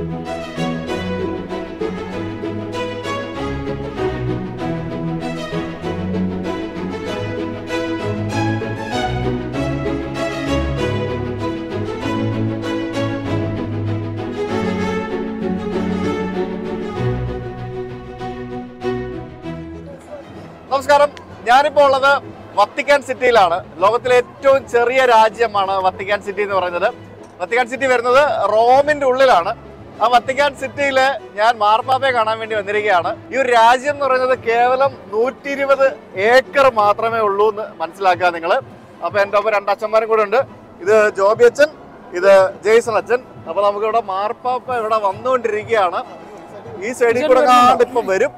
നമസ്കാരം ഞാനിപ്പോ ഉള്ളത് വത്തിക്കാൻ സിറ്റിയിലാണ് ലോകത്തിലെ ഏറ്റവും ചെറിയ രാജ്യമാണ് വത്തിക്കാൻ സിറ്റി എന്ന് പറയുന്നത് വത്തിക്കാൻ സിറ്റി വരുന്നത് റോമിന്റെ ഉള്ളിലാണ് ആ വത്തിക്കാൻ സിറ്റിയില് ഞാൻ മാർപ്പാപ്പയെ കാണാൻ വേണ്ടി വന്നിരിക്കുകയാണ് ഈ ഒരു രാജ്യം എന്ന് പറയുന്നത് കേവലം നൂറ്റി ഇരുപത് ഏക്കർ മാത്രമേ ഉള്ളൂ എന്ന് മനസ്സിലാക്കുക നിങ്ങൾ അപ്പൊ എൻ്റെ ഒപ്പം രണ്ട് അച്ഛന്മാരും കൂടെ ഉണ്ട് ഇത് ജോബി അച്ഛൻ ഇത് ജെയ്സൺ അച്ഛൻ അപ്പൊ നമുക്ക് ഇവിടെ മാർപ്പാപ്പ ഇവിടെ വന്നുകൊണ്ടിരിക്കുകയാണ് ഈ സൈഡിൽ കൂടെ കാണ്ട് ഇപ്പൊ വരും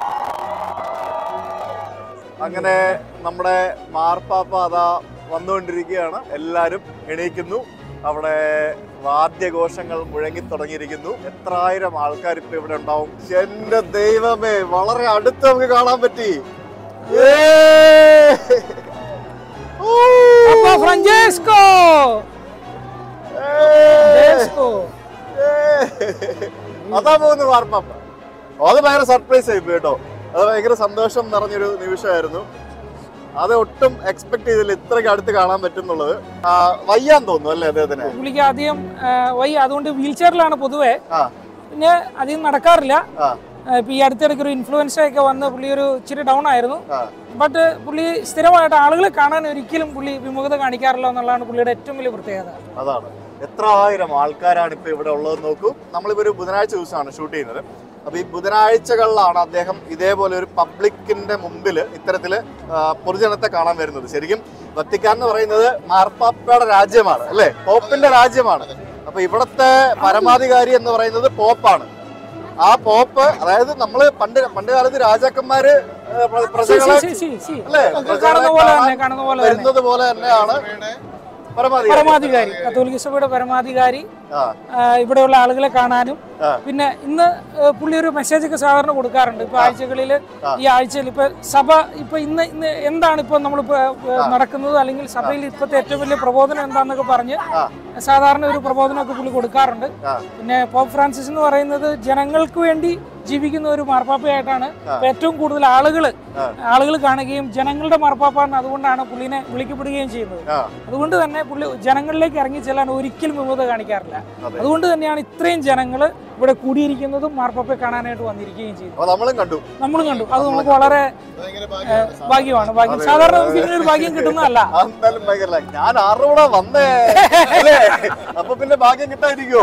അങ്ങനെ നമ്മുടെ മാർപ്പാപ്പ അതാ വന്നുകൊണ്ടിരിക്കുകയാണ് എല്ലാരും എണീക്കുന്നു അവിടെ വാദ്യഘോഷങ്ങൾ മുഴങ്ങി തുടങ്ങിയിരിക്കുന്നു എത്രായിരം ആൾക്കാർ ഇപ്പൊ ഇവിടെ ഉണ്ടാവും എന്റെ ദൈവമേ വളരെ അടുത്ത് നമുക്ക് കാണാൻ പറ്റി ഏയ്! ഊ! Papa Francesco! ഏയ്! Francesco! ഏയ്! അതാ പോകുന്നു മാർപ്പാപ്പ അത് ഭയങ്കര സർപ്രൈസ് ആയി കേട്ടോ അത് ഭയങ്കര സന്തോഷം നിറഞ്ഞൊരു നിമിഷമായിരുന്നു അത് ഒട്ടും എക്സ്പെക്ട് ചെയ്തില്ല ഇത്രയ്ക്ക് അടുത്ത് കാണാൻ പറ്റുന്നുള്ളത് ആ, വയ്യാൻ തോന്നുന്നു അല്ലേ അദ്ദേഹത്തിന് പുള്ളിക്ക് അധികം ആ, വയ്യ അതുകൊണ്ട് വീൽ ചെയറിലാണ് പൊതുവെ ആ പിന്നെ അധികം നടക്കാറില്ല ആ ആ, ഇപ്പൊ ഈ അടുത്തിടയ്ക്ക് ഒരു ഇൻഫ്ലുവൻസ ഒക്കെ വന്ന് പുള്ളി ഒരു ഇച്ചിരി ഡൗൺ ആയിരുന്നു ആ ബട്ട് പുള്ളി സ്ഥിരമായിട്ട് ആളുകളെ കാണാൻ ഒരിക്കലും പുള്ളി വിമുഖത കാണിക്കാറില്ല എന്നുള്ളതാണ് പുള്ളിയുടെ ഏറ്റവും വലിയ പ്രത്യേകത അതാണ് എത്ര ആയിരം ആൾക്കാരാണ് ഇപ്പൊ ഇവിടെ ഉള്ളത് നോക്കൂ നമ്മളിപ്പോ ഒരു ബുധനാഴ്ച ദിവസമാണ് ഷൂട്ട് ചെയ്യുന്നത് അപ്പൊ ഈ ബുധനാഴ്ചകളിലാണ് അദ്ദേഹം ഇതേപോലെ ഒരു പബ്ലിക്കിന്റെ മുമ്പിൽ ഇത്തരത്തില് ആ, പൊതുജനത്തെ കാണാൻ വരുന്നത് ശരിക്കും വത്തിക്കാൻ എന്ന് പറയുന്നത് മാർപ്പാപ്പയുടെ രാജ്യമാണ് അല്ലെ പോപ്പിന്റെ രാജ്യമാണ് അപ്പൊ ഇവിടത്തെ പരമാധികാരി എന്ന് പറയുന്നത് പോപ്പാണ് ആ പോപ്പ് അതായത് നമ്മള് പണ്ട് പണ്ട് കാലത്ത് രാജാക്കന്മാര് ആ, പ്ര- പ്രജകളെ സി, സി, സി. അല്ലേ കാണുന്ന പോലെ തന്നെ കാണുന്ന പോലെ തന്നെ വരുന്നത് പോലെ തന്നെയാണ് പരമാധികാരി പരമാധികാരി കത്തോലിക്ക സഭയുടെ പരമാധികാരി ആ ആ, ഇവിടെയുള്ള ആളുകളെ കാണാനും ആ. പിന്നെ ഇന്ന് ഏ, പുള്ളി ഒരു മെസ്സേജ് ഒക്കെ സാധാരണ കൊടുക്കാറുണ്ട് ഇപ്പൊ ആഴ്ചകളിൽ ഈ ആഴ്ചയിൽ ഇപ്പൊ സഭ ഇപ്പൊ ഇന്ന് ഇന്ന് എന്താണ് ഇപ്പൊ നമ്മളിപ്പോ ഏ, നടക്കുന്നത് അല്ലെങ്കിൽ സഭയിൽ ഇപ്പോഴത്തെ ഏറ്റവും വലിയ പ്രബോധനം എന്താന്നൊക്കെ പറഞ്ഞ് ആ. സാധാരണ ഒരു പ്രബോധനമൊക്കെ പുള്ളി കൊടുക്കാറുണ്ട് ആ. പിന്നെ പോപ്പ് ഫ്രാൻസിസ് എന്ന് പറയുന്നത് ജനങ്ങൾക്ക് വേണ്ടി ജീവിക്കുന്ന ഒരു മാർപ്പാപ്പയായിട്ടാണ് ഇപ്പൊ ഏറ്റവും കൂടുതൽ ആളുകൾ ആളുകൾ കാണുകയും ജനങ്ങളുടെ മാർപ്പാപ്പാണ് അതുകൊണ്ടാണ് പുള്ളിനെ വിളിക്കപ്പെടുകയും ചെയ്യുന്നത് ആ അതുകൊണ്ട് തന്നെ പുള്ളി ജനങ്ങളിലേക്ക് ഇറങ്ങി ചെല്ലാൻ ഒരിക്കലും വിമുഖത കാണിക്കാറില്ല അതെ. അതുകൊണ്ട് തന്നെയാണ് ഇത്രയും ജനങ്ങൾ ഇവിടെ കൂടിയിരിക്കുന്നതും മാർപ്പാപ്പയെ കാണാനായിട്ട് വന്നിരിക്കുകയും ചെയ്യുന്നത് അപ്പൊ നമ്മളും കണ്ടു നമ്മളും കണ്ടു അത് നമുക്ക് വളരെ ഏ, ഭാഗ്യമാണ് ഭാഗ്യം സാധാരണ നമുക്ക് ഇങ്ങനെ ഒരു ഭാഗ്യം കിട്ടുന്നതല്ല ആ, എന്തായാലും ഭയങ്കര ലാഗ്. ഞാൻ ആരുടെ കൂടെ വന്നേ അല്ലേ അപ്പൊ പിന്നെ ഭാഗ്യം കിട്ടാതിരിക്കുവോ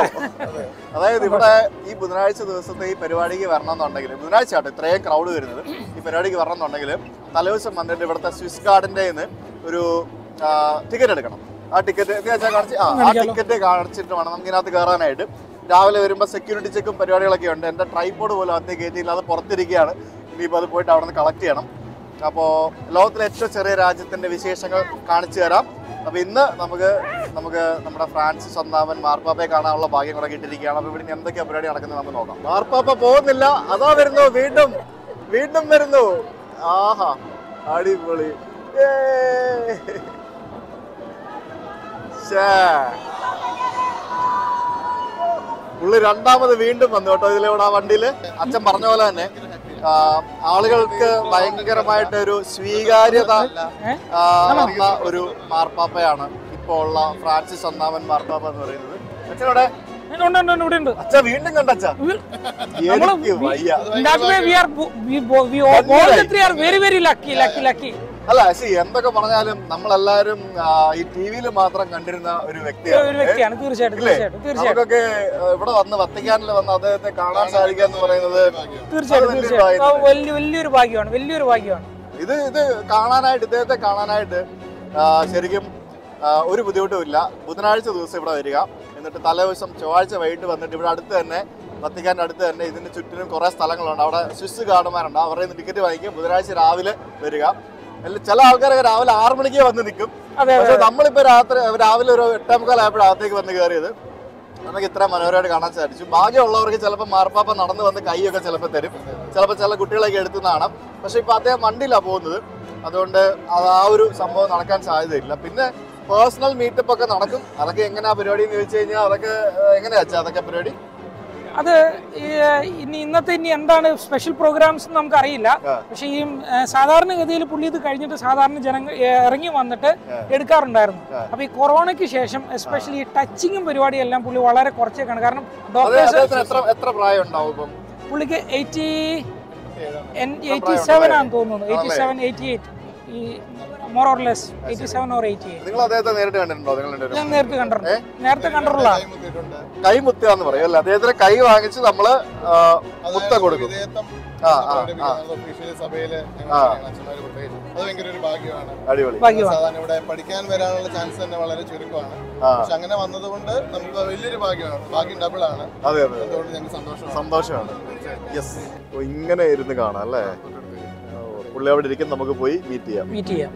അതായത് ഇവിടെ ഈ ബുധനാഴ്ച ദിവസത്തെ ഈ പരിപാടിക്ക് വരണമെന്നുണ്ടെങ്കിൽ ബുധനാഴ്ച ആട്ടോ ഇത്രയും ക്രൗഡ് വരുന്നത് ഈ പരിപാടിക്ക് വരണമെന്നുണ്ടെങ്കിൽ തലേദിവസം വന്നിട്ട് ഇവിടുത്തെ സ്വിസ് ഗാർഡിന്റെ ഒരു ടിക്കറ്റ് എടുക്കണം ആ ടിക്കറ്റ് കാണിച്ച് ആ ആ ടിക്കറ്റ് കാണിച്ചിട്ട് വേണം നമുക്ക് ഇതിനകത്ത് കയറാനായിട്ട് രാവിലെ വരുമ്പോൾ സെക്യൂരിറ്റി ചെക്കും പരിപാടികളൊക്കെ ഉണ്ട് എൻ്റെ ട്രൈപോഡ് പോലും അകത്തേക്ക് കയറ്റിയില്ല അത് പുറത്തിരിക്കുകയാണ് ഇനിയിപ്പോൾ അത് പോയിട്ട് അവിടെ നിന്ന് കളക്ട് ചെയ്യണം അപ്പോൾ ലോകത്തിലെ ഏറ്റവും ചെറിയ രാജ്യത്തിന്റെ വിശേഷങ്ങൾ കാണിച്ചു തരാം അപ്പൊ ഇന്ന് നമുക്ക് നമുക്ക് നമ്മുടെ ഫ്രാൻസിസ് ഒന്നാമൻ മാർപ്പാപ്പയെ കാണാനുള്ള ഭാഗ്യം കൂടെ കിട്ടിയിരിക്കുകയാണ് അപ്പൊ ഇവിടെ ഇനി എന്തൊക്കെയാ പരിപാടി നടക്കുന്നത് നമുക്ക് നോക്കാം മാർപ്പാപ്പ പോകുന്നില്ല അതാ വരുന്നു വീണ്ടും വീണ്ടും വരുന്നു ആഹാ അടിപൊളി ഏയ്. ശ്ശേ. പുള്ളി രണ്ടാമത് വീണ്ടും വന്നു കേട്ടോ ഇതിലൂടെ ആ വണ്ടിയില് അച്ഛൻ പറഞ്ഞ പോലെ തന്നെ ആ, ആളുകൾക്ക് ഭയങ്കരമായിട്ട് ഒരു സ്വീകാര്യത ഏ? ആ, വന്ന ഒരു മാർപ്പാപ്പയാണ് ഇപ്പോൾ ഉള്ള ഫ്രാൻസിസ് ഒന്നാമൻ മാർപ്പാപ്പ എന്ന് പറയുന്നത് അച്ഛനോടെ ഉണ്ട്, ഉണ്ട്, ഉണ്ട്, ഇവിടെ ഉണ്ട് അച്ഛ വീണ്ടും കണ്ടച്ച എനിക്ക് വയ്യ That way we are bo- we bo- we all all the three are very very lucky lucky lucky അല്ല ശരി എന്തൊക്കെ പറഞ്ഞാലും നമ്മളെല്ലാരും ആ, ഈ ടി വിയിൽ മാത്രം കണ്ടിരുന്ന ഒരു ഒരു വ്യക്തിയാണ് വ്യക്തിയാണ് തീർച്ചയായിട്ടും ഇല്ലേ? തീർച്ചയായിട്ടും തീർച്ചയായിട്ടും നമുക്കൊക്കെ ആ, ഇവിടെ വന്ന് വത്തിക്കാനിൽ വന്ന് അദ്ദേഹത്തെ കാണാൻ സാധിക്കുക എന്ന് പറയുന്നത് തീർച്ചയായിട്ടും അത് വലിയൊരു തീർച്ചയായിട്ടും ആ, വലിയ വലിയൊരു ഭാഗ്യമാണ് വലിയൊരു ഭാഗ്യമാണ് ഇത് ഇത് കാണാനായിട്ട് ഇദ്ദേഹത്തെ കാണാനായിട്ട് ആ, ശരിക്കും ആ, ഒരു ബുദ്ധിമുട്ടുമില്ല ബുധനാഴ്ച ദിവസം ഇവിടെ വരിക എന്നിട്ട് തലേദിവസം ചൊവ്വാഴ്ച വൈകിട്ട് വന്നിട്ട് ഇവിടെ അടുത്ത് തന്നെ വത്തിക്കാൻ്റെ അടുത്ത് തന്നെ ഇതിന് ചുറ്റിനും കുറേ സ്ഥലങ്ങളുണ്ട് അവിടെ സ്വിസ് ഗാർഡുമാരുണ്ട് അവരുടെ നിന്ന് ടിക്കറ്റ് വാങ്ങിക്കും ബുധനാഴ്ച രാവിലെ വരിക അല്ല ചില ആൾക്കാരൊക്കെ രാവിലെ ആറ് മണിക്ക് വന്ന് നിൽക്കും അതെ പക്ഷെ നമ്മളിപ്പോ രാത്രി രാവിലെ ഒരു എട്ടേ മുക്കാലായപ്പോഴും അകത്തേക്ക് വന്ന് കയറിയത് നമുക്ക് ഇത്ര മനോഹരമായിട്ട് കാണാൻ സാധിച്ചു ഭാഗ്യമുള്ളവർക്ക് ചിലപ്പോൾ മാർപ്പാപ്പ നടന്നു വന്ന് കൈയൊക്കെ ചിലപ്പോൾ തരും ചിലപ്പോൾ ചില കുട്ടികളൊക്കെ എടുത്ത് കാണാം പക്ഷെ ഇപ്പൊ അദ്ദേഹം വണ്ടിയിലാണ് പോകുന്നത് അതുകൊണ്ട് അത് ആ ഒരു സംഭവം നടക്കാൻ സാധ്യതയില്ല പിന്നെ പേഴ്സണൽ മീറ്റപ്പ് ഒക്കെ നടക്കും അതൊക്കെ എങ്ങനെയാ പരിപാടി എന്ന് ചോദിച്ചു കഴിഞ്ഞാൽ അതൊക്കെ ഏഹ്, എങ്ങനെയാ അച്ഛാ അതൊക്കെ പരിപാടി അത് ഈ, ഇനി ഇന്നത്തെ ഇനി എന്താണ് സ്പെഷ്യൽ പ്രോഗ്രാംസ് നമുക്ക് അറിയില്ല ആ. പക്ഷെ ഈ ഏ, സാധാരണഗതിയിൽ പുള്ളി ഇത് കഴിഞ്ഞിട്ട് സാധാരണ ജനങ്ങൾ ഏ, ഇറങ്ങി വന്നിട്ട് എടുക്കാറുണ്ടായിരുന്നു ആ. അപ്പൊ ഈ കൊറോണയ്ക്ക് ശേഷം എസ്പെഷ്യലി ഈ ടച്ചിങ്ങും പരിപാടിയും എല്ലാം പുള്ളി വളരെ കുറച്ചേക്കാണ് കാരണം അത് ഡോക്ടേഴ്സ് അദ്ദേഹത്തിന് എത്ര എത്ര പ്രായം ഉണ്ടാവും ഇപ്പം പുള്ളിക്ക് എയ്റ്റി എയ്റ്റി സെവൻ ആണെന്ന് തോന്നുന്നു എയ്റ്റി സെവൻ എയ്റ്റി എയ്റ്റ് ഈ more or less eighty seven or eighty eight നിങ്ങൾ അദ്ദേഹത്തെ നേരിട്ട് കണ്ടിട്ടുണ്ടോ നിങ്ങൾ രണ്ടുപേരും? ഞാൻ നേരത്തെ കണ്ടിട്ടുണ്ട് നേരത്തെ കണ്ടിട്ടുള്ള കൈ മുത്തുക എന്ന് പറയും അല്ലേ അദ്ദേഹത്തിന് കൈ വാങ്ങിച്ച് നമ്മള് ആ, മുത്ത കൊടുക്കും ആ, ആ, ആ. സഭയില് ആ. അച്ഛന്മാര് പ്രത്യേകിച്ച് അത് ഭയങ്കര ഒരു ഭാഗ്യമാണ് അടിപൊളി ഭാഗ്യമാണ് സാധാരണ ഇവിടെ പഠിക്കാൻ വരാനുള്ള ചാൻസ് തന്നെ വളരെ ചുരുക്കമാണ് ആ പക്ഷെ അങ്ങനെ വന്നതുകൊണ്ട് നമുക്ക് വലിയൊരു ഭാഗ്യമാണ് ഭാഗ്യം ഡബിൾ ആണ് അതെ അതെ അതുകൊണ്ട് ഞങ്ങൾക്ക് സന്തോഷമാണ് സന്തോഷമാണ് യെസ് ഇങ്ങനെ ഇരുന്ന് കാണാം അല്ലേ ഓ, പുള്ളി അവിടെ ഇരിക്കും നമുക്ക് പോയി മീറ്റ് ചെയ്യാം മീറ്റ് ചെയ്യാം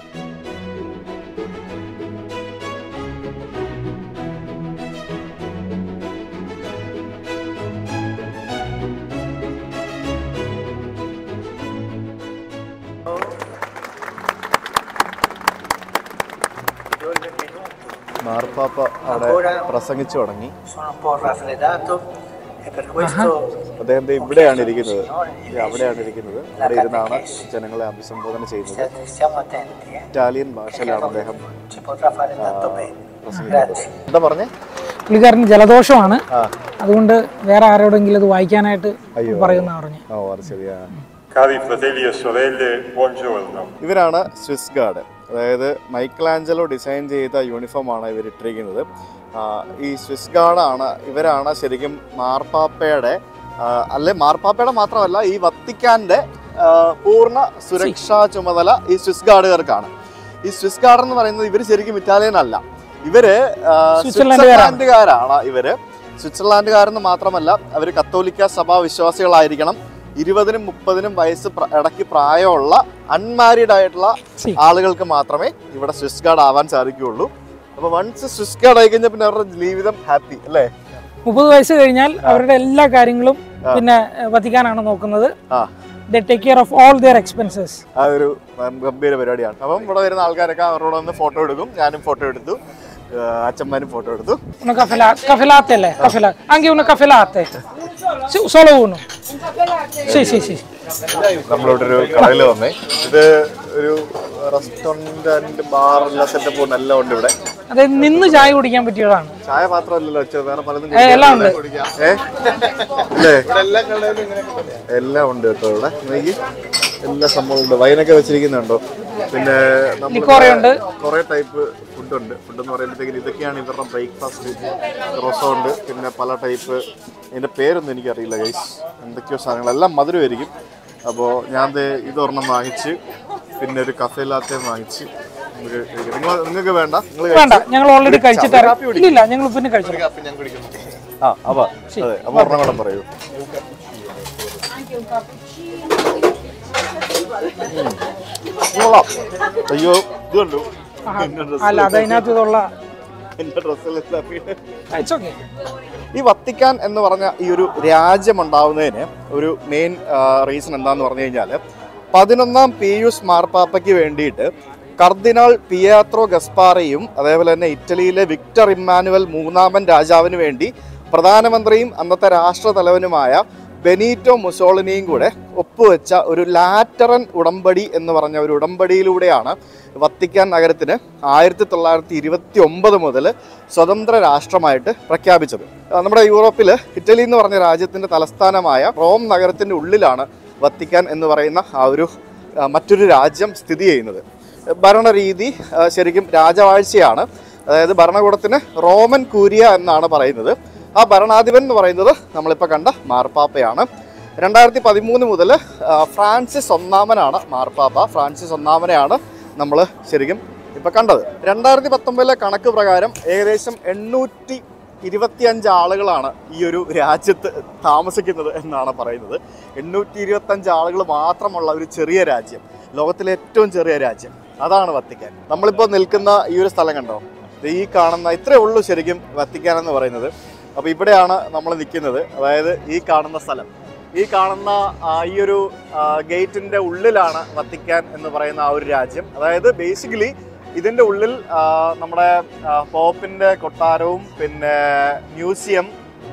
മാർപ്പാപ്പ അവിടെ പ്രസംഗിച്ചു തുടങ്ങി sono un po' raffreddato e per questo അദ്ദേഹം ദേ ഇവിടെയാണ് ഇരിക്കുന്നത് ദേ അവിടെയാണ് ഇരിക്കുന്നത് അവിടെ ഇരുന്നാണ് ജനങ്ങളെ അഭിസംബോധന ചെയ്യുന്നത് state- stiamo attenti, eh? Italian ഭാഷയിലാണ് അദ്ദേഹം ci potrà fare tanto bene. പ്രസംഗിക്കുന്നത് Grazie. എന്താ പറഞ്ഞേ പുള്ളിക്കാരന് ജലദോഷമാണ് ആ അതുകൊണ്ട് വേറെ ആരോടെങ്കിലും ഇത് വായിക്കാനായിട്ട് അയ്യോ. പറയുന്ന പറഞ്ഞു ഓ അത് ശരിയാ Cari fratelli e sorelle, buongiorno. ഇവരാണ് സ്വിസ് ഗാർഡ് അതായത് മൈക്കിൾ ആഞ്ചലോ ഡിസൈൻ ചെയ്ത യൂണിഫോമാണ് ഇവർ ഇട്ടിരിക്കുന്നത് ആ, ഈ സ്വിസ് ഗാർഡാണ് ഇവരാണ് ശരിക്കും മാർപ്പാപ്പയുടെ ആ, അല്ലെ മാർപ്പാപ്പയുടെ മാത്രമല്ല ഈ വത്തിക്കാന്റെ ആ, പൂർണ്ണ സുരക്ഷാ ചുമതല ഈ സ്വിസ് ഗാർഡുകാർക്കാണ് ഈ സ്വിസ് ഗാർഡ് എന്ന് പറയുന്നത് ഇവർ ശരിക്കും ഇറ്റാലിയൻ അല്ല ഇവര് ആ, സ്വിറ്റ്സർലൻഡുകാരാണ്. സ്വിറ്റ്സർലാൻഡുകാരാണ് ഇവര് സ്വിറ്റ്സർലാൻഡുകാരെന്ന് മാത്രമല്ല അവർ കത്തോലിക്ക സഭാ വിശ്വാസികളായിരിക്കണം ഇരുപതിനും മുപ്പതിനും വയസ്സ് പ്ര- ഇടയ്ക്ക് പ്രായമുള്ള അൺമാരീഡ് ആയിട്ടുള്ള See. ആളുകൾക്ക് മാത്രമേ ഇവിടെ സ്വിസ് ഗാർഡ് ആവാൻ സാധിക്കുകയുള്ളൂ അപ്പൊ വൺസ് സ്വിസ് ഗാർഡ് ആയി കഴിഞ്ഞാൽ പിന്നെ അവരുടെ ജീവിതം ഹാപ്പി അല്ലേ മുപ്പത് വയസ്സ് കഴിഞ്ഞാൽ അവരുടെ എല്ലാ കാര്യങ്ങളും പിന്നെ ഏഹ്, വത്തിക്കാനാണ് നോക്കുന്നത് ആ the take care of all their expenses ആ ഒരു ഉം, ഗംഭീര പരിപാടിയാണ് അപ്പം ഇവിടെ വരുന്ന ആൾക്കാരൊക്കെ അവരോട് വന്ന് ഫോട്ടോ എടുക്കും ഞാനും ഫോട്ടോ എടുത്തു ആ, അച്ഛന്മാരും ഫോട്ടോ എടുത്തു Una caffela- caffelatte lei, caffela- anche una caffè latte. Sì, solo uno. Sì, sì, sì. നമ്മളിവിടെ ഒരു കടയിൽ വന്നേ ഇത് ഒരു റെസ്റ്റോറന്റ് ആൻഡ് ബാർ എല്ലാ സെറ്റപ്പും എല്ലാം ഉണ്ട് ഇവിടെ അതായത് നിന്ന് ചായ കുടിക്കാൻ പറ്റിയതാണ് ചായ മാത്രമല്ലല്ലോ അച്ഛൻ വേറെ പലതും ഏ, എല്ലാം ഉണ്ട് ഏ അല്ലേ ഇവിടെ എല്ലാ കടയിലും ഇങ്ങനെയൊക്കെ തന്നെയാണ് എല്ലാം ഉണ്ട് കേട്ടോ ഇവിടെ നോക്കി എല്ലാ സംഭവവും ഉണ്ട് വൈനൊക്കെ വെച്ചിരിക്കുന്നുണ്ടോ പിന്നെ ലിക്കോറയുണ്ട്. കുറെ ടൈപ്പ് ഫുഡ് ഉണ്ട് ഫുഡ് എന്ന് പറയുമ്പോഴത്തേക്കും ഇതൊക്കെയാണ് ഇവരുടെ ബ്രേക്ക്ഫാസ്റ്റ് റൊസോ ഉണ്ട് പിന്നെ പല ടൈപ്പ് ഇതിന്റെ പേരൊന്നും എനിക്കറിയില്ല ഗൈസ് എന്തൊക്കെയോ സാധനങ്ങൾ എല്ലാം മധുരമായിരിക്കും അപ്പോൾ ഞാൻ ദേ ഇതൊരെണ്ണം വാങ്ങിച്ച് പിന്നെ ഒരു കഫേ ലാത്തയും വാങ്ങിച്ച് നമുക്ക് കഴിക്കാം. നിങ്ങൾ നിങ്ങൾക്ക് വേണ്ട നിങ്ങൾ വേണ്ട ഞങ്ങൾ ഓൾറെഡി കഴിച്ചിട്ട് കാപ്പി ഇറങ്ങി- ഇല്ലില്ല ഞങ്ങൾ പിന്നെ കഴിച്ചു കാപ്പി ഞാൻ കുടിക്കുന്നു ആ അപ്പൊ അതെ അപ്പൊ ഒരെണ്ണം കൂടെ പറയൂ ഉം. കൊള്ളാം. അയ്യോ ഇത് കണ്ടു എന്റെ dress അല്ല അത് അതിനകത്തുള്ള എന്റെ ഡ്രസ്സിലെല്ലാം വീണ്. ഇറ്റ്സ് ഓക്കെ ഈ വത്തിക്കാൻ എന്ന് പറഞ്ഞ ഈ ഒരു രാജ്യം ഉണ്ടാവുന്നതിന് ഒരു മെയിൻ റീസൺ എന്താന്ന് പറഞ്ഞു കഴിഞ്ഞാൽ പതിനൊന്നാം പിയൂസ് മാർപ്പാപ്പയ്ക്ക് വേണ്ടിയിട്ട് കർദിനാൾ പിയാത്രോ ഗസ്പാറയും അതേപോലെ തന്നെ ഇറ്റലിയിലെ വിക്ടർ ഇമ്മാനുവൽ മൂന്നാമൻ രാജാവിന് വേണ്ടി പ്രധാനമന്ത്രിയും അന്നത്തെ രാഷ്ട്രതലവനുമായ ബെനീറ്റോ മുസോളിനിയും കൂടെ ഒപ്പുവെച്ച ഒരു ലാറ്ററൻ ഉടമ്പടി എന്ന് പറഞ്ഞ ഒരു ഉടമ്പടിയിലൂടെയാണ് വത്തിക്കാൻ നഗരത്തിന് ആയിരത്തി തൊള്ളായിരത്തി ഇരുപത്തി ഒമ്പത് മുതൽ സ്വതന്ത്ര രാഷ്ട്രമായിട്ട് പ്രഖ്യാപിച്ചത് ആ, നമ്മുടെ യൂറോപ്പിൽ ഇറ്റലി എന്ന് പറഞ്ഞ രാജ്യത്തിന്റെ തലസ്ഥാനമായ റോം നഗരത്തിന്റെ ഉള്ളിലാണ് വത്തിക്കാൻ എന്ന് പറയുന്ന ആ ഒരു ആ, മറ്റൊരു രാജ്യം സ്ഥിതി ചെയ്യുന്നത് ഭരണരീതി ആ, ശരിക്കും രാജവാഴ്ചയാണ് അതായത് ഭരണകൂടത്തിന് റോമൻ കൂരിയ എന്നാണ് പറയുന്നത് ആ ഭരണാധിപൻ എന്ന് പറയുന്നത് നമ്മളിപ്പോൾ കണ്ട മാർപ്പാപ്പയാണ് രണ്ടായിരത്തി പതിമൂന്ന് മുതൽ ഫ്രാൻസിസ് ഒന്നാമനാണ് മാർപ്പാപ്പ ഫ്രാൻസിസ് ഒന്നാമനെയാണ് നമ്മൾ ശരിക്കും ഇപ്പം കണ്ടത് രണ്ടായിരത്തി പത്തൊമ്പതിലെ കണക്ക് പ്രകാരം ഏകദേശം എണ്ണൂറ്റി ഇരുപത്തിയഞ്ച് ആളുകളാണ് ഈ ഒരു രാജ്യത്ത് താമസിക്കുന്നത് എന്നാണ് പറയുന്നത് എണ്ണൂറ്റി ഇരുപത്തഞ്ച് ആളുകൾ മാത്രമുള്ള ഒരു ചെറിയ രാജ്യം ലോകത്തിലെ ഏറ്റവും ചെറിയ രാജ്യം അതാണ് വത്തിക്കാൻ നമ്മളിപ്പോൾ നിൽക്കുന്ന ഈ ഒരു സ്ഥലം കണ്ടോ ദേ ഈ കാണുന്ന ഇത്രേ ഉള്ളൂ ശരിക്കും വത്തിക്കാൻ എന്ന് പറയുന്നത് അപ്പോൾ ഇവിടെയാണ് നമ്മൾ നിൽക്കുന്നത് അതായത് ഈ കാണുന്ന സ്ഥലം ഈ കാണുന്ന ആ, ഈ ഒരു ഗേറ്റിന്റെ ഉള്ളിലാണ് വത്തിക്കാൻ എന്ന് പറയുന്ന ആ ഒരു രാജ്യം അതായത് ബേസിക്കലി ഇതിന്റെ ഉള്ളിൽ ആ, നമ്മുടെ ആ, പോപ്പിന്റെ കൊട്ടാരവും പിന്നെ മ്യൂസിയം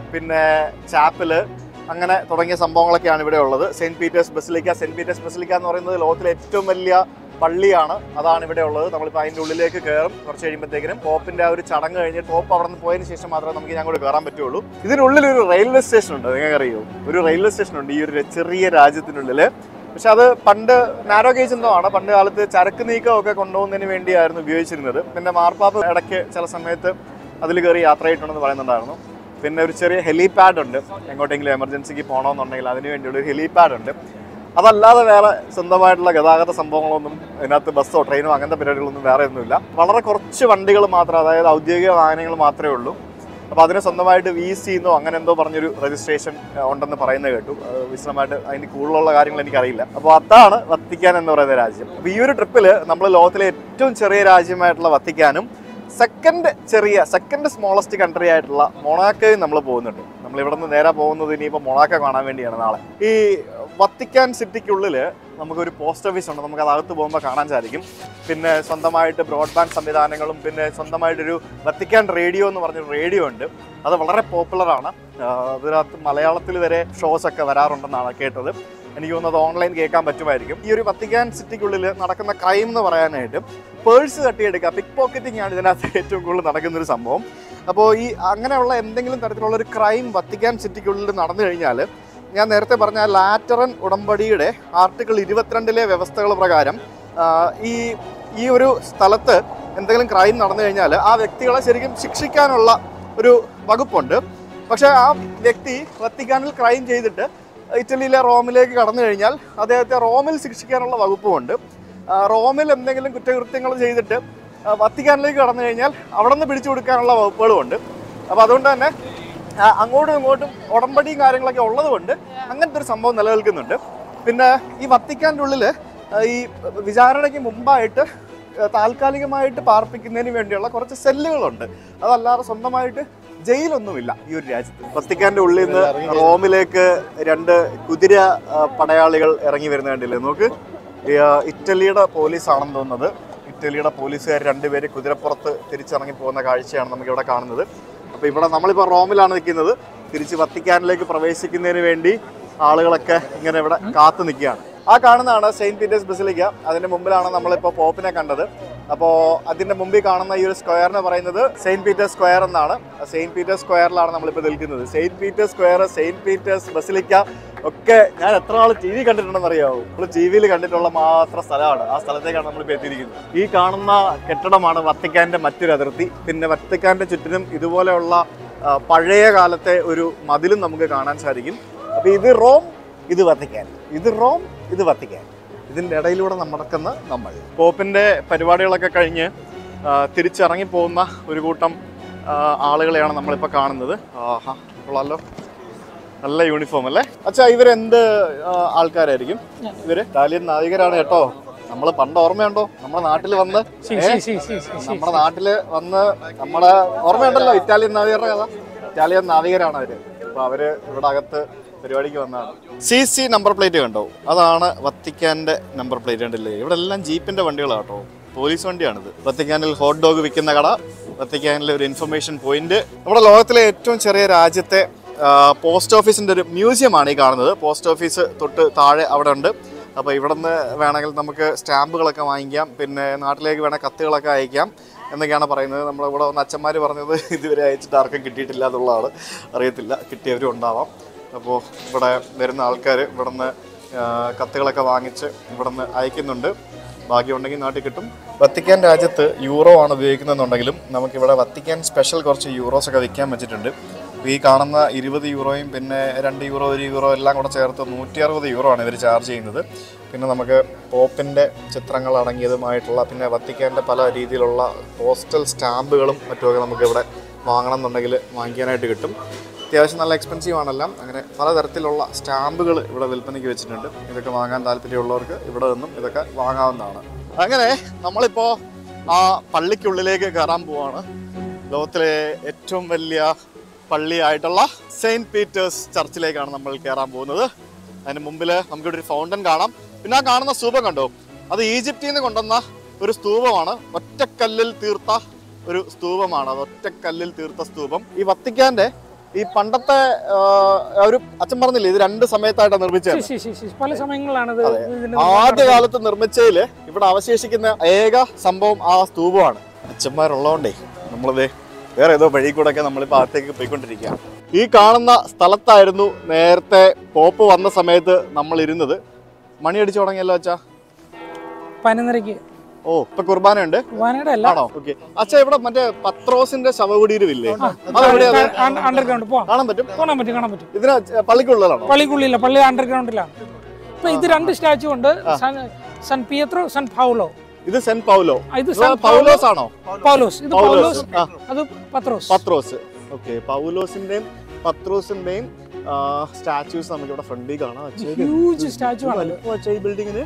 പിന്നെ ചാപ്പല് അങ്ങനെ തുടങ്ങിയ സംഭവങ്ങളൊക്കെയാണ് ഇവിടെ ഉള്ളത് Saint Peter's basilica Saint Peter's basilica എന്ന് പറയുന്നത് ലോകത്തിലെ ഏറ്റവും വലിയ പള്ളിയാണ് അതാണ് ഇവിടെ ഉള്ളത് നമ്മളിപ്പോൾ അതിൻ്റെ ഉള്ളിലേക്ക് കയറും കുറച്ച് കഴിയുമ്പോഴത്തേക്കിനും പോപ്പിന്റെ ആ ഒരു ചടങ്ങ് കഴിഞ്ഞ് ടോപ്പ് അവിടെ നിന്ന് പോയതിന് ശേഷം മാത്രമേ നമുക്ക് ഞാൻ കൂടെ കയറാൻ പറ്റുള്ളൂ ഇതിനുള്ളിൽ ഒരു റെയിൽവേ സ്റ്റേഷൻ ഉണ്ട് നിങ്ങൾക്ക് അറിയോ ഒരു റെയിൽവേ സ്റ്റേഷൻ ഉണ്ട് ഈ ഒരു ചെറിയ രാജ്യത്തിനുള്ളിൽ പക്ഷെ അത് പണ്ട് നാരോ ഗേജ് എന്തോ ആണ് പണ്ട് കാലത്ത് ചരക്ക് നീക്കമൊക്കെ കൊണ്ടുപോകുന്നതിന് വേണ്ടിയായിരുന്നു ഉപയോഗിച്ചിരുന്നത് പിന്നെ മാർപ്പാപ്പ് ഇടയ്ക്ക് ചില സമയത്ത് അതിൽ കയറി യാത്ര ചെയ്തിട്ടുണ്ടെന്ന് പറയുന്നുണ്ടായിരുന്നു പിന്നെ ഒരു ചെറിയ ഹെലിപാഡ് ഉണ്ട് എങ്ങോട്ടെങ്കിലും എമർജൻസിക്ക് പോകണമെന്നുണ്ടെങ്കിൽ അതിന് വേണ്ടിയുള്ള ഒരു ഹെലിപാഡ് ഉണ്ട് അതല്ലാതെ വേറെ സ്വന്തമായിട്ടുള്ള ഗതാഗത സംഭവങ്ങളൊന്നും ഇതിനകത്ത് ബസ്സോ ട്രെയിനോ അങ്ങനത്തെ പരിപാടികളൊന്നും വേറെ ഒന്നുമില്ല വളരെ കുറച്ച് വണ്ടികൾ മാത്രം അതായത് ഔദ്യോഗിക വാഹനങ്ങൾ മാത്രമേ ഉള്ളൂ അപ്പോൾ അതിന് സ്വന്തമായിട്ട് വി സി എന്നോ അങ്ങനെ എന്തോ പറഞ്ഞൊരു രജിസ്ട്രേഷൻ ഏഹ്, ഉണ്ടെന്ന് പറയുന്നത് കേട്ടു ഏഹ്, വിശദമായിട്ട് അതിന് കൂടുതലുള്ള കാര്യങ്ങൾ എനിക്കറിയില്ല അപ്പോൾ അതാണ് വത്തിക്കാൻ എന്ന് പറയുന്ന രാജ്യം അപ്പോൾ ഈ ഒരു ട്രിപ്പിൽ നമ്മൾ ലോകത്തിലെ ഏറ്റവും ചെറിയ രാജ്യമായിട്ടുള്ള വത്തിക്കാനും സെക്കൻഡ് ചെറിയ സെക്കൻഡ് സ്മോളസ്റ്റ് കൺട്രി ആയിട്ടുള്ള മൊണാക്കോയും നമ്മൾ പോകുന്നുണ്ട് നമ്മൾ ഇവിടെ നിന്ന് നേരെ പോകുന്നത് ഇനിയിപ്പോൾ മൊണാക്കോ കാണാൻ വേണ്ടിയാണ് നാളെ ഈ വത്തിക്കാൻ സിറ്റിക്കുള്ളിൽ നമുക്കൊരു പോസ്റ്റ് ഓഫീസ് ഉണ്ട് നമുക്ക് അത് അകത്ത് പോകുമ്പോൾ കാണാൻ സാധിക്കും പിന്നെ സ്വന്തമായിട്ട് ബ്രോഡ്ബാൻഡ് സംവിധാനങ്ങളും പിന്നെ സ്വന്തമായിട്ടൊരു വത്തിക്കാൻ റേഡിയോ എന്ന് പറഞ്ഞൊരു റേഡിയോ ഉണ്ട് അത് വളരെ പോപ്പുലറാണ് അതിനകത്ത് മലയാളത്തിൽ വരെ ഷോസ് ഒക്കെ വരാറുണ്ടെന്നാണ് കേട്ടത് എനിക്ക് തോന്നുന്നത് ഓൺലൈൻ കേൾക്കാൻ പറ്റുമായിരിക്കും ഈ ഒരു വത്തിക്കാൻ സിറ്റിക്കുള്ളിൽ നടക്കുന്ന ക്രൈം എന്ന് പറയാനായിട്ട് പേഴ്സ് തട്ടിയെടുക്കുക പിക് പോക്കറ്റിംഗ് ആണ് ഇതിനകത്ത് ഏറ്റവും കൂടുതൽ നടക്കുന്ന ഒരു സംഭവം അപ്പോൾ ഈ അങ്ങനെയുള്ള എന്തെങ്കിലും തരത്തിലുള്ള ഒരു ക്രൈം വത്തിക്കാൻ സിറ്റിക്കുള്ളിൽ നടന്നു കഴിഞ്ഞാൽ ഞാൻ നേരത്തെ പറഞ്ഞ ആ ലാറ്ററൻ ഉടമ്പടിയുടെ ആർട്ടിക്കിൾ ഇരുപത്തിരണ്ടിലെ വ്യവസ്ഥകൾ പ്രകാരം ആ, ഈ ഈ ഒരു സ്ഥലത്ത് എന്തെങ്കിലും ക്രൈം നടന്നു കഴിഞ്ഞാൽ ആ വ്യക്തികളെ ശരിക്കും ശിക്ഷിക്കാനുള്ള ഒരു വകുപ്പുണ്ട് പക്ഷേ ആ വ്യക്തി വത്തിക്കാനിൽ ക്രൈം ചെയ്തിട്ട് ഇറ്റലിയിലെ റോമിലേക്ക് കടന്നു കഴിഞ്ഞാൽ അദ്ദേഹത്തെ റോമിൽ ശിക്ഷിക്കാനുള്ള വകുപ്പുമുണ്ട് ആ, റോമിൽ എന്തെങ്കിലും കുറ്റകൃത്യങ്ങൾ ചെയ്തിട്ട് ആ, വത്തിക്കാനിലേക്ക് കടന്നു കഴിഞ്ഞാൽ അവിടെ നിന്ന് പിടിച്ചു കൊടുക്കാനുള്ള വകുപ്പുകളുമുണ്ട് അപ്പോൾ അതുകൊണ്ട് തന്നെ ആ, അങ്ങോട്ടും ഇങ്ങോട്ടും ഉടമ്പടിയും കാര്യങ്ങളൊക്കെ ഉള്ളതുകൊണ്ട് അങ്ങനത്തെ ഒരു സംഭവം നിലനിൽക്കുന്നുണ്ട് പിന്നെ ഈ വത്തിക്കാൻ്റെ ഉള്ളിൽ ഈ വിചാരണയ്ക്ക് മുമ്പായിട്ട് ആ, താൽക്കാലികമായിട്ട് പാർപ്പിക്കുന്നതിന് വേണ്ടിയുള്ള കുറച്ച് സെല്ലുകളുണ്ട് അതല്ലാതെ സ്വന്തമായിട്ട് ജയിലൊന്നുമില്ല ഈ ഒരു രാജ്യത്ത് വത്തിക്കാൻ്റെ ഉള്ളിൽ നിന്ന് റോമിലേക്ക് രണ്ട് കുതിര ആ, പടയാളികൾ ഇറങ്ങി വരുന്ന കണ്ടില്ലേ നോക്ക് ഈ, ആ, ഇറ്റലിയുടെ പോലീസാണെന്ന് തോന്നുന്നത് ഇറ്റലിയുടെ പോലീസുകാർ രണ്ടുപേര് കുതിരപ്പുറത്ത് തിരിച്ചിറങ്ങി പോകുന്ന കാഴ്ചയാണ് നമുക്ക് ഇവിടെ കാണുന്നത് അപ്പോൾ ഇവിടെ നമ്മളിപ്പോൾ റോമിലാണ് നിൽക്കുന്നത് തിരിച്ച് വത്തിക്കാനിലേക്ക് പ്രവേശിക്കുന്നതിന് വേണ്ടി ആളുകളൊക്കെ ഇങ്ങനെ ഇവിടെ കാത്തു നിൽക്കുകയാണ് ആ കാണുന്നതാണ് സെയിന്റ് പീറ്റേഴ്സ് ബസിലിക്ക അതിന്റെ മുമ്പിലാണ് നമ്മളിപ്പോൾ പോപ്പിനെ കണ്ടത് അപ്പോൾ അതിന്റെ മുമ്പിൽ കാണുന്ന ഈ ഒരു സ്ക്വയറിന് പറയുന്നത് സെയിന്റ് പീറ്റേഴ്സ് സ്ക്വയർ എന്നാണ് സെയിന്റ് പീറ്റേഴ്സ് സ്ക്വയറിലാണ് നമ്മളിപ്പോൾ നിൽക്കുന്നത് Saint Peter's square Saint Peter's basilica ഒക്കെ ഞാൻ എത്ര നാൾ ടി വി കണ്ടിട്ടുണ്ടെന്ന് അറിയാവോ നമ്മൾ ടി വിയിൽ കണ്ടിട്ടുള്ള മാത്രം സ്ഥലമാണ് ആ സ്ഥലത്തേക്കാണ് നമ്മളിപ്പോൾ എത്തിയിരിക്കുന്നത് ഈ കാണുന്ന കെട്ടിടമാണ് വത്തിക്കാന്റെ മറ്റൊരു അതിർത്തി പിന്നെ വത്തിക്കാന്റെ ചുറ്റിനും ഇതുപോലെയുള്ള ആ, പഴയ കാലത്തെ ഒരു മതിലും നമുക്ക് കാണാൻ സാധിക്കും അപ്പോൾ ഇത് റോം ഇത് വത്തിക്കാൻ ഇത് റോം ഇത് വത്തിക്കാൻ ഇതിൻ്റെ ഇടയിലൂടെ നടക്കുന്ന നമ്മൾ പോപ്പിൻ്റെ പരിപാടികളൊക്കെ കഴിഞ്ഞ് ആ, തിരിച്ചിറങ്ങി പോകുന്ന ഒരു കൂട്ടം ആ, ആളുകളെയാണ് നമ്മളിപ്പോൾ കാണുന്നത് ആഹാ കൊള്ളാലോ നല്ല യൂണിഫോം അല്ലേ അച്ഛാ ഇവരെന്ത് ആ, ആൾക്കാരായിരിക്കും ഇവര് ഇറ്റാലിയൻ നാവികരാണ് കേട്ടോ നമ്മൾ പണ്ട് ഓർമ്മയുണ്ടോ നമ്മുടെ നാട്ടിൽ വന്ന് സി ഏ? സി സി സി സി സി നമ്മുടെ നാട്ടില് വന്ന് നമ്മുടെ ഓർമ്മയുണ്ടല്ലോ ഇറ്റാലിയൻ നാവികരുടെ കഥ ഇറ്റാലിയൻ നാവികരാണ് അവര് അപ്പൊ അവര് ഇവിടെ അകത്ത് പരിപാടിക്ക് വന്നതാണ് സി സി നമ്പർ പ്ലേറ്റ് കണ്ടോ അതാണ് വത്തിക്കാന്റെ നമ്പർ പ്ലേറ്റ് കണ്ടില്ലേ ഇവിടെ എല്ലാം ജീപ്പിന്റെ വണ്ടികളാണ് കേട്ടോ പോലീസ് വണ്ടിയാണിത് വത്തിക്കാനിൽ ഹോട്ട് ഡോഗ് വിൽക്കുന്ന കട വത്തിക്കാനിലെ ഒരു ഇൻഫർമേഷൻ പോയിന്റ് നമ്മുടെ ലോകത്തിലെ ഏറ്റവും ചെറിയ രാജ്യത്തെ പോസ്റ്റ് ഓഫീസിന്റെ ഒരു മ്യൂസിയമാണ് ഈ കാണുന്നത് പോസ്റ്റ് ഓഫീസ് തൊട്ട് താഴെ അവിടെ ഉണ്ട് അപ്പോൾ ഇവിടെ നിന്ന് വേണമെങ്കിൽ നമുക്ക് സ്റ്റാമ്പുകളൊക്കെ വാങ്ങിക്കാം പിന്നെ നാട്ടിലേക്ക് വേണേൽ കത്തുകളൊക്കെ അയക്കാം എന്നൊക്കെയാണ് പറയുന്നത് നമ്മൾ ഇവിടെ വന്ന അച്ഛന്മാർ പറഞ്ഞത് ഇതുവരെ അയച്ചിട്ട് ആർക്കും കിട്ടിയിട്ടില്ല എന്നുള്ളതാണ് അറിയത്തില്ല കിട്ടിയവരും ഉണ്ടാവാം അപ്പോൾ ഇവിടെ വരുന്ന ആൾക്കാർ ഇവിടെ നിന്ന് കത്തുകളൊക്കെ വാങ്ങിച്ച് ഇവിടെ നിന്ന് അയക്കുന്നുണ്ട് ഭാഗ്യമുണ്ടെങ്കിൽ നാട്ടിൽ കിട്ടും വത്തിക്കാൻ രാജ്യത്ത് യൂറോ ആണ് ഉപയോഗിക്കുന്നതെന്നുണ്ടെങ്കിലും നമുക്കിവിടെ വത്തിക്കാൻ സ്പെഷ്യൽ കുറച്ച് യൂറോസ് ഒക്കെ വിൽക്കാൻ വെച്ചിട്ടുണ്ട് അപ്പോൾ ഈ കാണുന്ന ഇരുപത് യൂറോയും പിന്നെ രണ്ട് യൂറോ ഒരു യൂറോ എല്ലാം കൂടെ ചേർത്ത് നൂറ്റി അറുപത് യൂറോ ആണ് ഇവർ ചാർജ് ചെയ്യുന്നത് പിന്നെ നമുക്ക് പോപ്പിൻ്റെ ചിത്രങ്ങൾ അടങ്ങിയതുമായിട്ടുള്ള പിന്നെ വത്തിക്കാൻ്റെ പല രീതിയിലുള്ള പോസ്റ്റൽ സ്റ്റാമ്പുകളും മറ്റുമൊക്കെ നമുക്ക് ഇവിടെ വാങ്ങണം എന്നുണ്ടെങ്കിൽ വാങ്ങിക്കാനായിട്ട് കിട്ടും അത്യാവശ്യം നല്ല എക്സ്പെൻസീവ് ആണെല്ലാം അങ്ങനെ പലതരത്തിലുള്ള സ്റ്റാമ്പുകൾ ഇവിടെ വിൽപ്പനയ്ക്ക് വെച്ചിട്ടുണ്ട് ഇതൊക്കെ വാങ്ങാൻ താല്പര്യമുള്ളവർക്ക് ഇവിടെ നിന്നും ഇതൊക്കെ വാങ്ങാവുന്നതാണ് അങ്ങനെ നമ്മളിപ്പോൾ ആ പള്ളിക്കുള്ളിലേക്ക് കയറാൻ പോവാണ് ലോകത്തിലെ ഏറ്റവും വലിയ പള്ളിയായിട്ടുള്ള സെയിൻറ്റ് പീറ്റേഴ്സ് ചർച്ചിലേക്കാണ് നമ്മൾ കയറാൻ പോകുന്നത് അതിന് മുമ്പിൽ നമുക്കിവിടെ ഒരു ഫൗണ്ടൻ കാണാം പിന്നെ ആ കാണുന്ന സ്തൂപം കണ്ടോ അത് ഈജിപ്തിൽ നിന്ന് കൊണ്ടുവന്ന ഒരു സ്തൂപമാണ് ഒറ്റക്കല്ലിൽ തീർത്ത ഒരു സ്തൂപമാണ് അത് ഒറ്റക്കല്ലിൽ തീർത്ത സ്തൂപം ഈ വത്തിക്കാന്റെ ഈ പണ്ടത്തെ ആ, ഒരു അച്ഛൻ പറഞ്ഞില്ലേ ഇത് രണ്ട് സമയത്തായിട്ടാണ് നിർമ്മിച്ചത് ശരി, ശരി, ശരി. പല സമയങ്ങളിലാണ് ഇത് ഇതിന് ആദ്യ കാലത്ത് നിർമ്മിച്ചതില് ഇവിടെ അവശേഷിക്കുന്ന ഏക സംഭവം ആ സ്തൂപമാണ് അച്ഛന്മാരുള്ളതുകൊണ്ടേ നമ്മളിത് വേറെ ഏതോ വഴി കൂടെ ഒക്കെ നമ്മളിപ്പോ അകത്തേക്ക് പോയിക്കൊണ്ടിരിക്കുക ഈ കാണുന്ന സ്ഥലത്തായിരുന്നു നേരത്തെ പോപ്പ് വന്ന സമയത്ത് നമ്മൾ ഇരുന്നത് മണി അടിച്ചു തുടങ്ങിയല്ലോ അച്ഛാ പതിനൊന്നരയ്ക്ക് ഓ ഇപ്പൊ കുർബാന ഉണ്ട് കുർബാനയുടെ അല്ല ആണോ ഓക്കെ അച്ഛാ ഇവിടെ മറ്റേ പത്രോസിന്റെ ശവകുടീരമില്ലേ അതെവിടെയാ അത്? അണ്ടർഗ്രൗണ്ട് പോവാം കാണാൻ പറ്റും കാണാൻ പറ്റും കാണാൻ പറ്റും ഇതിന് പള്ളിക്കുള്ളിലാണോ പള്ളിക്കുള്ളില്ല പള്ളി അണ്ടർഗ്രൗണ്ടിലാണ് ഇപ്പൊ ഇത് രണ്ട് സ്റ്റാച്ചു ഉണ്ട് സൺ- സൺ പിയത്രോ സൺ പൗലോ ഇത് സെന്റ് പൗലോ ഇത് ഇത് സൺ പൗലോസ് ആണോ പൗലോസ് ഇത് പൗലോസ് പൗലോസ് ആ അത് പത്രോസ് പത്രോസ് ഓക്കെ പൗലോസിന്റെയും പത്രോസിന്റെയും സ്റ്റാച്യൂസ് നമുക്ക് ഇവിടെ ഫ്രണ്ടിൽ കാണാം ഹ്യൂജ് സ്റ്റാച്ചു ആണ് ഈ ബിൽഡിങ്ങിന്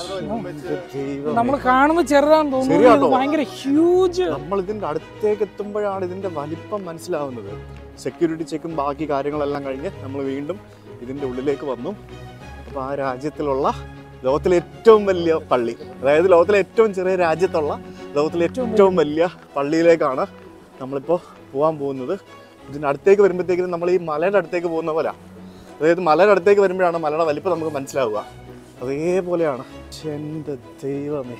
നമ്മൾ കാണുമ്പോൾ ചെറുതാന്ന് തോന്നുന്നു ശരിയാട്ടോ. ഇത് ഭയങ്കര ഹ്യൂജ് നമ്മൾ ഇതിന്റെ അടുത്തേക്ക് എത്തുമ്പോഴാണ് ഇതിന്റെ വലിപ്പം മനസ്സിലാവുന്നത് സെക്യൂരിറ്റി ചെക്കും ബാക്കി കാര്യങ്ങളെല്ലാം കഴിഞ്ഞ് നമ്മൾ വീണ്ടും ഇതിന്റെ ഉള്ളിലേക്ക് വന്നു അപ്പോൾ ആ രാജ്യത്തിലുള്ള ലോകത്തിലെ ഏറ്റവും വലിയ പള്ളി അതായത് ലോകത്തിലെ ഏറ്റവും ചെറിയ രാജ്യത്തുള്ള ലോകത്തിലെ ഏറ്റവും വലിയ പള്ളിയിലേക്കാണ് നമ്മളിപ്പോൾ പോകാൻ പോകുന്നത് ഇതിന്റെ അടുത്തേക്ക് വരുമ്പോഴത്തേക്കും നമ്മൾ ഈ മലയുടെ അടുത്തേക്ക് പോകുന്ന പോലെ അതായത് മലയുടെ അടുത്തേക്ക് വരുമ്പോഴാണ് മലയുടെ വലിപ്പം നമുക്ക് മനസ്സിലാവുക അതേപോലെയാണ് ശ്ശെ, എൻ്റെ ദൈവമേ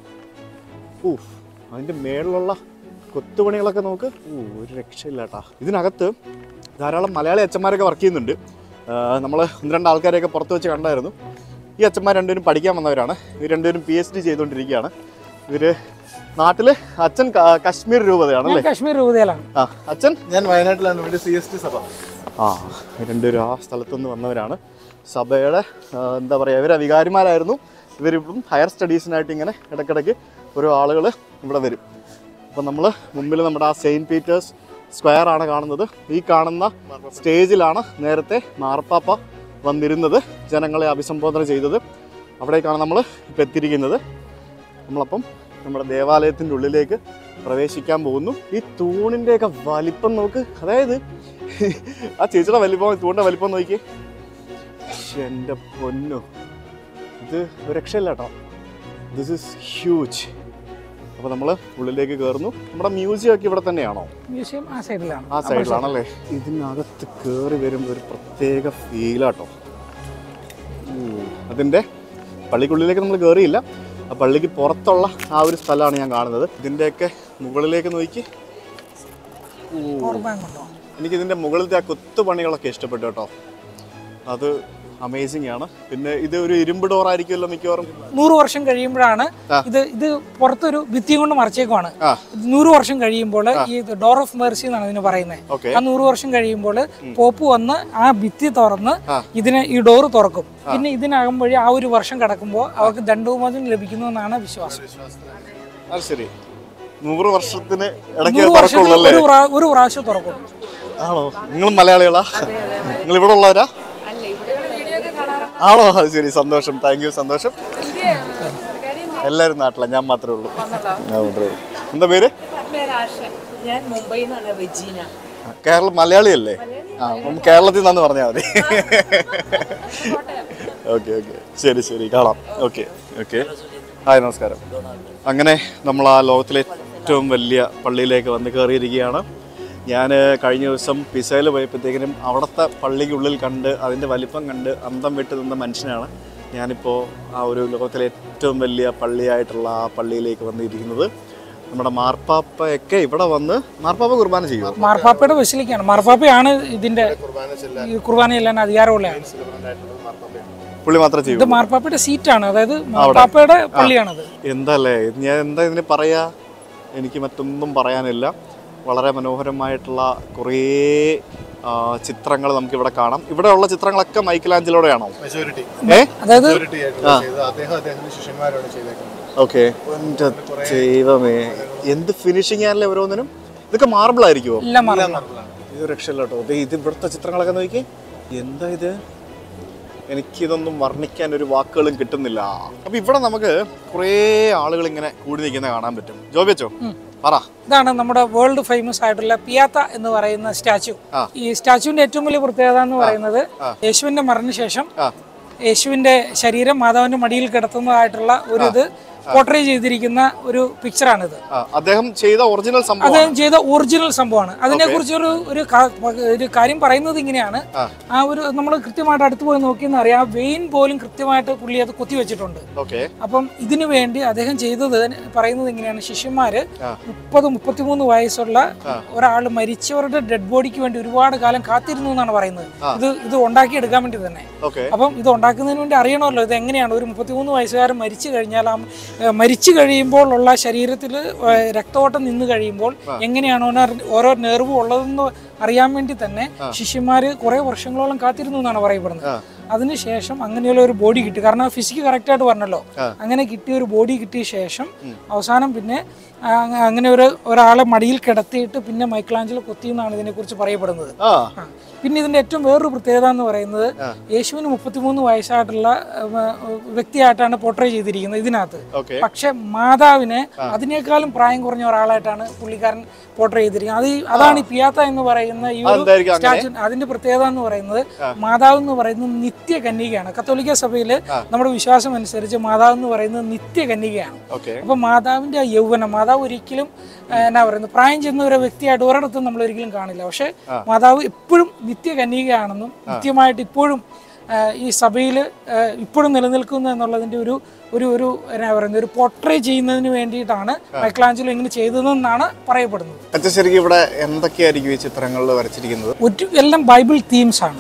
ഊഫ് അതിൻ്റെ മേളിലുള്ള കൊത്തുപണികളൊക്കെ നോക്ക് ഓ ഒരു രക്ഷയില്ല കേട്ടാ ഇതിനകത്ത് ധാരാളം മലയാളി അച്ഛന്മാരൊക്കെ വർക്ക് ചെയ്യുന്നുണ്ട് നമ്മൾ ഒന്ന് രണ്ട് ആൾക്കാരെയൊക്കെ പുറത്ത് വെച്ച് കണ്ടായിരുന്നു ഈ അച്ഛന്മാർ രണ്ടുപേരും പഠിക്കാൻ വന്നവരാണ് ഇവർ രണ്ടുപേരും പി എച്ച് ഡി ചെയ്തുകൊണ്ടിരിക്കുകയാണ് ഇവർ നാട്ടിൽ അച്ഛൻ ക- കശ്മീർ രൂപതയാണ് ഞാൻ അല്ലേ കാശ്മീർ രൂപതയിലാണ് ആ അച്ഛൻ ഞാൻ വയനാട്ടിലാണ് ഇവിടെ സി എസ് ടി സഭ ആ രണ്ടുപേരും ആ സ്ഥലത്തുനിന്ന് വന്നവരാണ് സഭയുടെ ആ, എന്താ പറയുക ഇവർ വികാരിമാരായിരുന്നു ഇവരിപ്പം ഹയർ സ്റ്റഡീസിനായിട്ട് ഇങ്ങനെ ഇടയ്ക്കിടയ്ക്ക് ഓരോ ആളുകൾ ഇവിടെ വരും അപ്പം നമ്മൾ മുമ്പിൽ നമ്മുടെ ആ സെയിൻറ്റ് പീറ്റേഴ്സ് സ്ക്വയർ ആണ് കാണുന്നത് ഈ കാണുന്ന സ്റ്റേജിലാണ് നേരത്തെ മാർപ്പാപ്പ വന്നിരുന്നത് ജനങ്ങളെ അഭിസംബോധന ചെയ്തത് അവിടേക്കാണ് നമ്മൾ ഇപ്പം എത്തിയിരിക്കുന്നത് നമ്മളപ്പം നമ്മുടെ ദേവാലയത്തിൻ്റെ ഉള്ളിലേക്ക് പ്രവേശിക്കാൻ പോകുന്നു ഈ തൂണിൻ്റെയൊക്കെ വലിപ്പം നോക്ക് അതായത് ആ ചേച്ചിയുടെ വലിപ്പം തൂണിൻ്റെ വലിപ്പം നോക്കി എൻ്റെ പൊന്നു ഇത് ഒരു രക്ഷയില്ല കേട്ടോ ദിസ് ഇസ് ഹ്യൂജ് അപ്പോൾ നമ്മൾ ഉള്ളിലേക്ക് കയറുന്നു നമ്മുടെ മ്യൂസിയം ഒക്കെ ഇവിടെ തന്നെയാണോ മ്യൂസിയം ആ സൈഡിലാണ് ആ സൈഡിലാണല്ലേ ഇതിനകത്ത് കയറി വരുമ്പോൾ ഒരു പ്രത്യേക ഫീലാട്ടോ അതിൻ്റെ പള്ളിക്കുള്ളിലേക്ക് നമ്മൾ കയറിയില്ല ആ പള്ളിക്ക് പുറത്തുള്ള ആ ഒരു സ്ഥലമാണ് ഞാൻ കാണുന്നത് ഇതിൻ്റെയൊക്കെ മുകളിലേക്ക് നോക്കി ഓർമ്മയുണ്ടോ എനിക്ക് ഇതിൻ്റെ മുകളിലത്തെ ആ കൊത്തുപണികളൊക്കെ ഇഷ്ടപ്പെട്ടു കേട്ടോ അത് അമേസിങ് ആണ് പിന്നെ ഇത് ഒരു ഇരുമ്പ് ഡോർ ആയിരിക്കുമല്ലോ മിക്കവാറും നൂറ് വർഷം കഴിയുമ്പോഴാണ് ആ. ഇത് ഇത് പുറത്തൊരു ഭിത്തി കൊണ്ട് മറച്ചേക്കുവാണ് ആ നൂറ് വർഷം കഴിയുമ്പോൾ ഈ ഡോർ ഓഫ് മേഴ്സി എന്നാണ് ഇതിന് പറയുന്നത് ഓക്കെ ആ നൂറ് വർഷം കഴിയുമ്പോൾ പോപ്പ് വന്ന് ആ ഭിത്തി തുറന്ന് ആ. ഇതിനെ ഈ ഡോറ് തുറക്കും പിന്നെ ഇതിനകം വഴി ആ ഒരു വർഷം കടക്കുമ്പോൾ അവർക്ക് ദണ്ഡവുമോചനം ലഭിക്കുന്നു എന്നാണ് വിശ്വാസം അത് ശരി നൂറ് വർഷത്തിന് ഇടയ്ക്ക് നൂറ് വർഷത്തിൽ തുറക്കുള്ളൂ ഒരു പ്രാ- ഒരു പ്രാവശ്യം തുറക്കും ആണോ നിങ്ങളും മലയാളികളാ നിങ്ങൾ ഇവിടെ ഉള്ളവരാ ആണോ അത് ശരി സന്തോഷം താങ്ക് യു സന്തോഷം എല്ലാവരും നാട്ടില ഞാൻ മാത്രമേ ഉള്ളൂ ആ, മാത്രമേ ഉള്ളൂ. എന്താ പേര് പേരാശ ഞാൻ മുംബൈയിൽ നിന്നാണ് റെജീന കേരള മലയാളിയല്ലേ ആ അപ്പം കേരളത്തിൽ നിന്നാന്ന് പറഞ്ഞാൽ മതി ഓക്കെ ഓക്കെ ശരി ശരി കാണാം ഓക്കെ ഓക്കെ ഹായ് നമസ്കാരം അങ്ങനെ നമ്മൾ ആ ലോകത്തിലെ ഏറ്റവും വലിയ പള്ളിയിലേക്ക് വന്ന് കയറിയിരിക്കുകയാണ് ഞാൻ കഴിഞ്ഞ ദിവസം പിസയിൽ പോയപ്പോഴത്തേക്കിനും അവിടുത്തെ പള്ളിക്കുള്ളിൽ കണ്ട് അതിൻ്റെ വലിപ്പം കണ്ട് അന്തം വിട്ട് നിന്ന മനുഷ്യനാണ് ഞാനിപ്പോൾ ആ ഒരു ലോകത്തിലെ ഏറ്റവും വലിയ പള്ളിയായിട്ടുള്ള ആ പള്ളിയിലേക്ക് വന്നിരിക്കുന്നത് നമ്മുടെ മാർപ്പാപ്പയൊക്കെ ഇവിടെ വന്ന് മാർപ്പാപ്പ കുർബാന ചെയ്യുമോ മാർപ്പാപ്പയുടെ ബസിലിക്കാണ് മാർപ്പാപ്പയാണ് ഇതിന്റെ ഈ കുർബാന ചെല്ലാൻ അധികാരമുള്ളതാണ് പുള്ളി മാത്രമേ ചെയ്യൂ ഇത് മാർപ്പാപ്പയുടെ സീറ്റാണ് അതായത് മാർപ്പാപ്പയുടെ പള്ളിയാണത് എന്തല്ലേ ഞാൻ എന്താ ഇതിന് പറയാ എനിക്ക് മറ്റൊന്നും പറയാനില്ല വളരെ മനോഹരമായിട്ടുള്ള കുറേ ചിത്രങ്ങൾ നമുക്ക് ഇവിടെ കാണാം ഇവിടെ ഉള്ള ചിത്രങ്ങളൊക്കെ മൈക്കലാഞ്ചലോടെയാണോ മെജോറിറ്റി ഏ അതായത് മെജോറിറ്റി ആയിട്ടുള്ള ചെയ്തത് അദ്ദേഹം അദ്ദേഹത്തിന്റെ ശിഷ്യന്മാരാണ് ചെയ്തേക്കുന്നത് ഓക്കെ എൻ്റെ ദൈവമേ എന്ത് ഫിനിഷിംഗ് ആണല്ലേ ഓരോന്നിനും ഇതൊക്കെ മാർബിൾ ആയിരിക്കുമോ എല്ലാം മാർപ്പാപ്പ ഇത് രക്ഷയില്ല കേട്ടോ ദേ ഇത് ഇവിടുത്തെ ചിത്രങ്ങളൊക്കെ നോക്കി എന്താ ഇത് എനിക്കിതൊന്നും വർണ്ണിക്കാൻ ഒരു വാക്കുകളും കിട്ടുന്നില്ല അപ്പൊ ഇവിടെ നമുക്ക് കുറേ ആളുകൾ ഇങ്ങനെ കൂടി നിൽക്കുന്ന കാണാൻ പറ്റും ജോബി വെച്ചോ പറ ഇതാണ് നമ്മുടെ വേൾഡ് ഫേമസ് ആയിട്ടുള്ള പിയാത്ത എന്ന് പറയുന്ന സ്റ്റാച്ചു ആ. ഈ സ്റ്റാച്ചുവിന്റെ ഏറ്റവും വലിയ പ്രത്യേകത എന്ന് പറയുന്നത് യേശുവിന്റെ മരണശേഷം ആ യേശുവിന്റെ ശരീരം മാതാവിന്റെ മടിയിൽ കിടത്തുന്നതായിട്ടുള്ള ഒരു ഇത് പോർട്രേ ചെയ്തിരിക്കുന്ന ഒരു പിക്ചറാണിത് ആ, അദ്ദേഹം ചെയ്ത ഒറിജിനൽ സംഭവം അദ്ദേഹം ചെയ്ത ഒറിജിനൽ സംഭവമാണ് അതിനെക്കുറിച്ച് ഒരു ഒരു ക- ഒരു കാര്യം പറയുന്നത് ഇങ്ങനെയാണ് ആ ഒരു നമ്മൾ കൃത്യമായിട്ട് അടുത്ത് പോയി നോക്കിയെന്ന് അറിയാം ആ വെയിൻ പോലും കൃത്യമായിട്ട് പുള്ളി അത് കുത്തിവെച്ചിട്ടുണ്ട് ഓക്കെ അപ്പം ഇതിനു വേണ്ടി അദ്ദേഹം ചെയ്തത് പറയുന്നത് ഇങ്ങനെയാണ് ശിഷ്യന്മാര് മുപ്പത് മുപ്പത്തിമൂന്ന് വയസ്സുള്ള ഒരാൾ മരിച്ചവരുടെ ഡെഡ് ബോഡിക്ക് വേണ്ടി ഒരുപാട് കാലം കാത്തിരുന്നു എന്നാണ് പറയുന്നത് ഇത് ഇത് ഉണ്ടാക്കിയെടുക്കാൻ വേണ്ടി തന്നെ ഓക്കെ അപ്പം ഇത് ഉണ്ടാക്കുന്നതിന് വേണ്ടി അറിയണമല്ലോ ഇത് എങ്ങനെയാണ് ഒരു മുപ്പത്തിമൂന്ന് വയസ്സുകാരൻ മരിച്ചു കഴിഞ്ഞാൽ ആ ഏ, മരിച്ചു കഴിയുമ്പോൾ ഉള്ള ശരീരത്തിൽ രക്തോട്ടം നിന്ന് കഴിയുമ്പോൾ എങ്ങനെയാണ് ഓരോ ഓരോ നെർവ് ഉള്ളതെന്ന് അറിയാൻ വേണ്ടി തന്നെ ശിഷ്യന്മാര് കുറെ വർഷങ്ങളോളം കാത്തിരുന്നു എന്നാണ് പറയപ്പെടുന്നത് അതിനുശേഷം അങ്ങനെയുള്ള ഒരു ബോഡി കിട്ടി കാരണം ഫിസിക്ക് കറക്റ്റായിട്ട് പറഞ്ഞല്ലോ അങ്ങനെ കിട്ടിയ ഒരു ബോഡി കിട്ടിയ ശേഷം അവസാനം പിന്നെ ആ, അങ്ങനെ ഒരു ഒരാളെ മടിയിൽ കിടത്തിയിട്ട് പിന്നെ മൈക്കിളാഞ്ചലോ കൊത്തി എന്നാണ് ഇതിനെക്കുറിച്ച് പറയപ്പെടുന്നത് ആ ആ. പിന്നെ ഇതിന്റെ ഏറ്റവും വേറൊരു പ്രത്യേകത എന്ന് പറയുന്നത് യേശുവിന് മുപ്പത്തിമൂന്ന് വയസ്സായിട്ടുള്ള ഉം, ഉം, വ്യക്തിയായിട്ടാണ് പോർട്രേ ചെയ്തിരിക്കുന്നത് ഇതിനകത്ത് ഓക്കെ പക്ഷെ മാതാവിനെ അതിനേക്കാളും പ്രായം കുറഞ്ഞ ഒരാളായിട്ടാണ് പുള്ളിക്കാരൻ പോർട്രേ ചെയ്തിരിക്കുന്നത് അത് ഈ- അതാണ് ഈ പിയാത്ത എന്ന് പറയുന്ന ഈ ഒരു അതെന്തായിരിക്കും അങ്ങനെ? സ്റ്റാച്ചു അതിന്റെ പ്രത്യേകത എന്ന് പറയുന്നത് മാതാവ് എന്ന് പറയുന്നത് നിത്യ കന്യകയാണ് കത്തോലിക്ക സഭയില് നമ്മുടെ വിശ്വാസം അനുസരിച്ച് മാതാവ് എന്ന് പറയുന്നത് നിത്യ കന്യകയാണ് ഓക്കെ അപ്പൊ മാതാവിന്റെ ആ യൗവനം മാതാവ് ഒരിക്കലും ആ, എന്നാ പറയുന്നത് പ്രായം ചെന്ന ഒരു വ്യക്തിയായിട്ട് ഒരിടത്തും നമ്മൾ ഒരിക്കലും കാണില്ല പക്ഷെ മാതാവ് എപ്പോഴും നിത്യ കന്യകയാണെന്നും നിത്യമായിട്ട് ഇപ്പോഴും ആ, ഈ സഭയിൽ ഇപ്പോഴും നിലനിൽക്കുന്നു എന്നുള്ളതിന്റെ ഒരു ഒരു ഒരു എന്നാ പറയുന്നത് ഒരു പോർട്രേ ചെയ്യുന്നതിന് വേണ്ടിയിട്ടാണ് മൈക്ലാഞ്ചലോ ഇങ്ങനെ ചെയ്തതെന്നാണ് പറയപ്പെടുന്നത് അച്ഛൻ ശരിക്കും ഇവിടെ എന്തൊക്കെയായിരിക്കും ഈ ചിത്രങ്ങളിൽ വരച്ചിരിക്കുന്നത് ഒരു എല്ലാം ബൈബിൾ തീംസ് ആണ്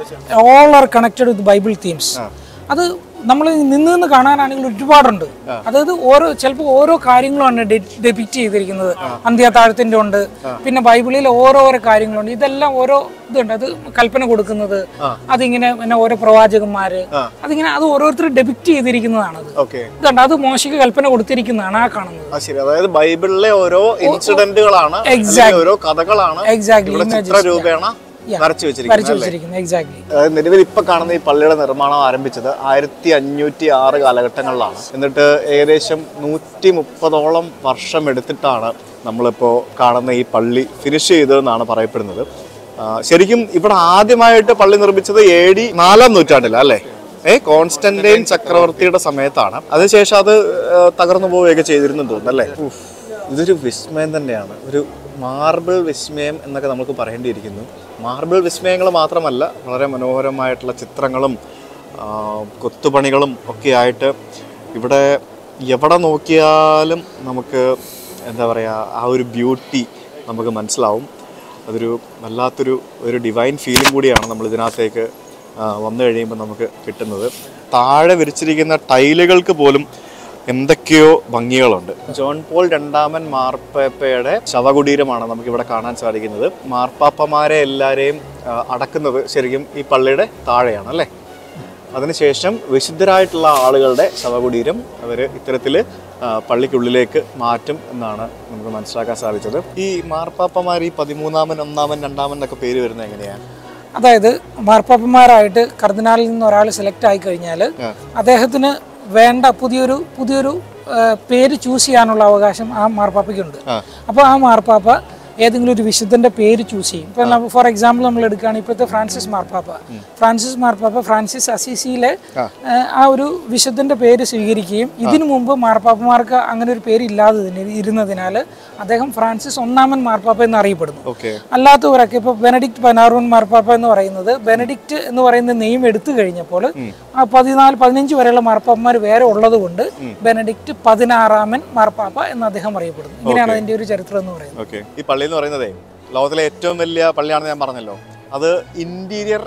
all are connected with Bible themes അത് നമ്മൾ നിന്ന് നിന്ന് കാണാനാണെങ്കിൽ ഒരുപാടുണ്ട് അതായത് ഓരോ ചിലപ്പോൾ ഓരോ കാര്യങ്ങളുമാണ് ഡെപിക്റ്റ് ചെയ്തിരിക്കുന്നത് അന്ത്യത്താഴത്തിന്റെ ഉണ്ട് പിന്നെ ബൈബിളിൽ ഓരോ ഓരോ കാര്യങ്ങളുണ്ട് ഇതെല്ലാം ഓരോ ഇതുണ്ട് അത് കൽപ്പന കൊടുക്കുന്നത് അതിങ്ങനെ പിന്നെ ഓരോ പ്രവാചകന്മാര് അതിങ്ങനെ അത് ഓരോരുത്തർ ഡെപിക്റ്റ് ചെയ്തിരിക്കുന്നതാണ് അത് ഓക്കെ ഇതുണ്ട് അത് മോശയ്ക്ക് കൽപ്പന കൊടുത്തിരിക്കുന്നതാണ് ആ കാണുന്നത് ആ ശരി അതായത് ബൈബിളിലെ ഓരോ ഇൻസിഡന്റുകളാണ് അല്ലെങ്കിൽ ഓരോ കഥകളാണ് Exactly, ഇവിടെ images, ചിത്രരൂപേണ Yeah. വരച്ചു വരച്ചു വെച്ചിരിക്കുന്നത് അല്ലേ? വെച്ചിരിക്കുന്നത് എക്സാക്ട്ലി അതായത് നിലവിൽ ഇപ്പൊ കാണുന്ന ഈ പള്ളിയുടെ നിർമ്മാണം ആരംഭിച്ചത് ആയിരത്തി അഞ്ഞൂറ്റി ആറ് കാലഘട്ടങ്ങളിലാണ് എന്നിട്ട് ഏകദേശം നൂറ്റി മുപ്പതോളം വർഷം എടുത്തിട്ടാണ് നമ്മളിപ്പോൾ കാണുന്ന ഈ പള്ളി ഫിനിഷ് ചെയ്തതെന്നാണ് പറയപ്പെടുന്നത് ആ, ശരിക്കും ഇവിടെ ആദ്യമായിട്ട് പള്ളി നിർമ്മിച്ചത് എ ഡി നാലാം നൂറ്റാണ്ടിലാണ് അല്ലേ ഏ കോൺസ്റ്റന്റൈൻ ചക്രവർത്തിയുടെ സമയത്താണ് അതിനുശേഷം അത് ആ, തകർന്നു പോവുകയൊക്കെ ചെയ്തിരുന്നു തോന്നുന്നു അല്ലേ ഉഫ്. ഇതൊരു വിസ്മയം തന്നെയാണ് ഒരു മാർബിൾ വിസ്മയം എന്നൊക്കെ നമുക്ക് പറയേണ്ടിയിരിക്കുന്നു മാർബിൾ വിസ്മയങ്ങൾ മാത്രമല്ല വളരെ മനോഹരമായിട്ടുള്ള ചിത്രങ്ങളും ആ, കൊത്തുപണികളും ഒക്കെ ആയിട്ട് ഇവിടെ എവിടെ നോക്കിയാലും നമുക്ക് എന്താ പറയുക ആ ഒരു ബ്യൂട്ടി നമുക്ക് മനസ്സിലാവും അതൊരു വല്ലാത്തൊരു ഒരു ഡിവൈൻ ഫീലിംഗ് കൂടിയാണ് നമ്മൾ ഇതിനകത്തേക്ക് ആ, വന്നു കഴിയുമ്പോൾ നമുക്ക് കിട്ടുന്നത് താഴെ വിരിച്ചിരിക്കുന്ന ടൈലുകൾക്ക് പോലും എന്തൊക്കെയോ ഭംഗികളുണ്ട് ജോൺ പോൾ രണ്ടാമൻ മാർപ്പാപ്പയുടെ ശവകുടീരമാണ് നമുക്ക് ഇവിടെ കാണാൻ സാധിക്കുന്നത് മാർപ്പാപ്പമാരെ എല്ലാവരെയും ആ, അടക്കുന്നത് ശരിക്കും ഈ പള്ളിയുടെ താഴെയാണ് അല്ലേ അതിനുശേഷം വിശുദ്ധരായിട്ടുള്ള ആളുകളുടെ ശവകുടീരം അവർ ഇത്തരത്തിൽ പള്ളിക്കുള്ളിലേക്ക് മാറ്റും എന്നാണ് നമുക്ക് മനസ്സിലാക്കാൻ സാധിച്ചത് ഈ മാർപ്പാപ്പമാർ ഈ പതിമൂന്നാമൻ ഒന്നാമൻ രണ്ടാമൻ എന്നൊക്കെ പേര് വരുന്നത് എങ്ങനെയാണ് അതായത് മാർപ്പാപ്പന്മാരായിട്ട് കർദിനാലിൽ നിന്ന് ഒരാൾ സെലക്ട് ആയി കഴിഞ്ഞാൽ അദ്ദേഹത്തിന് വേണ്ട പുതിയൊരു പുതിയൊരു ആ, പേര് ചൂസ് ചെയ്യാനുള്ള അവകാശം ആ മാർപ്പാപ്പയ്ക്കുണ്ട് അപ്പോൾ ആ മാർപ്പാപ്പ ഏതെങ്കിലും ഒരു വിശുദ്ധന്റെ പേര് ചൂസ് ചെയ്യും ഇപ്പം ഫോർ എക്സാമ്പിൾ നമ്മൾ എടുക്കുകയാണെങ്കിൽ ഇപ്പോഴത്തെ ഫ്രാൻസിസ് മാർപ്പാപ്പ ഫ്രാൻസിസ് മാർപ്പാപ്പ ഫ്രാൻസിസ് അസീസിയിലെ ആ, ആ ഒരു വിശുദ്ധന്റെ പേര് സ്വീകരിക്കുകയും ഇതിനു മുമ്പ് മാർപ്പാപ്പമാർക്ക് അങ്ങനെ ഒരു പേര് ഇല്ലാതെ ഇരുന്നതിനാൽ അദ്ദേഹം ഫ്രാൻസിസ് ഒന്നാമൻ മാർപ്പാപ്പ എന്ന് അറിയപ്പെടുന്നു ഓക്കെ അല്ലാത്തവരൊക്കെ ഇപ്പൊ ബെനഡിക്ട് പനാറൂൺ മാർപ്പാപ്പ എന്ന് പറയുന്നത് ബെനഡിക്റ്റ് എന്ന് പറയുന്ന നെയിം എടുത്തു കഴിഞ്ഞപ്പോൾ ആ പതിനാല് പതിനഞ്ച് വരെയുള്ള മാർപ്പാപ്പന്മാർ വേറെ ഉള്ളത് കൊണ്ട് ബെനഡിക്റ്റ് പതിനാറാമൻ മാർപ്പാപ്പ എന്ന് അദ്ദേഹം അറിയപ്പെടുന്നു ഇങ്ങനെയാണ് അതിന്റെ ഒരു ചരിത്രം എന്ന് പറയുന്നത് ഓക്കെ ഈ പള്ളി എന്ന് പറയുന്നതേ ലോകത്തിലെ ഏറ്റവും വലിയ പള്ളിയാണെന്ന് ഞാൻ പറഞ്ഞല്ലോ അത് ഇന്റീരിയർ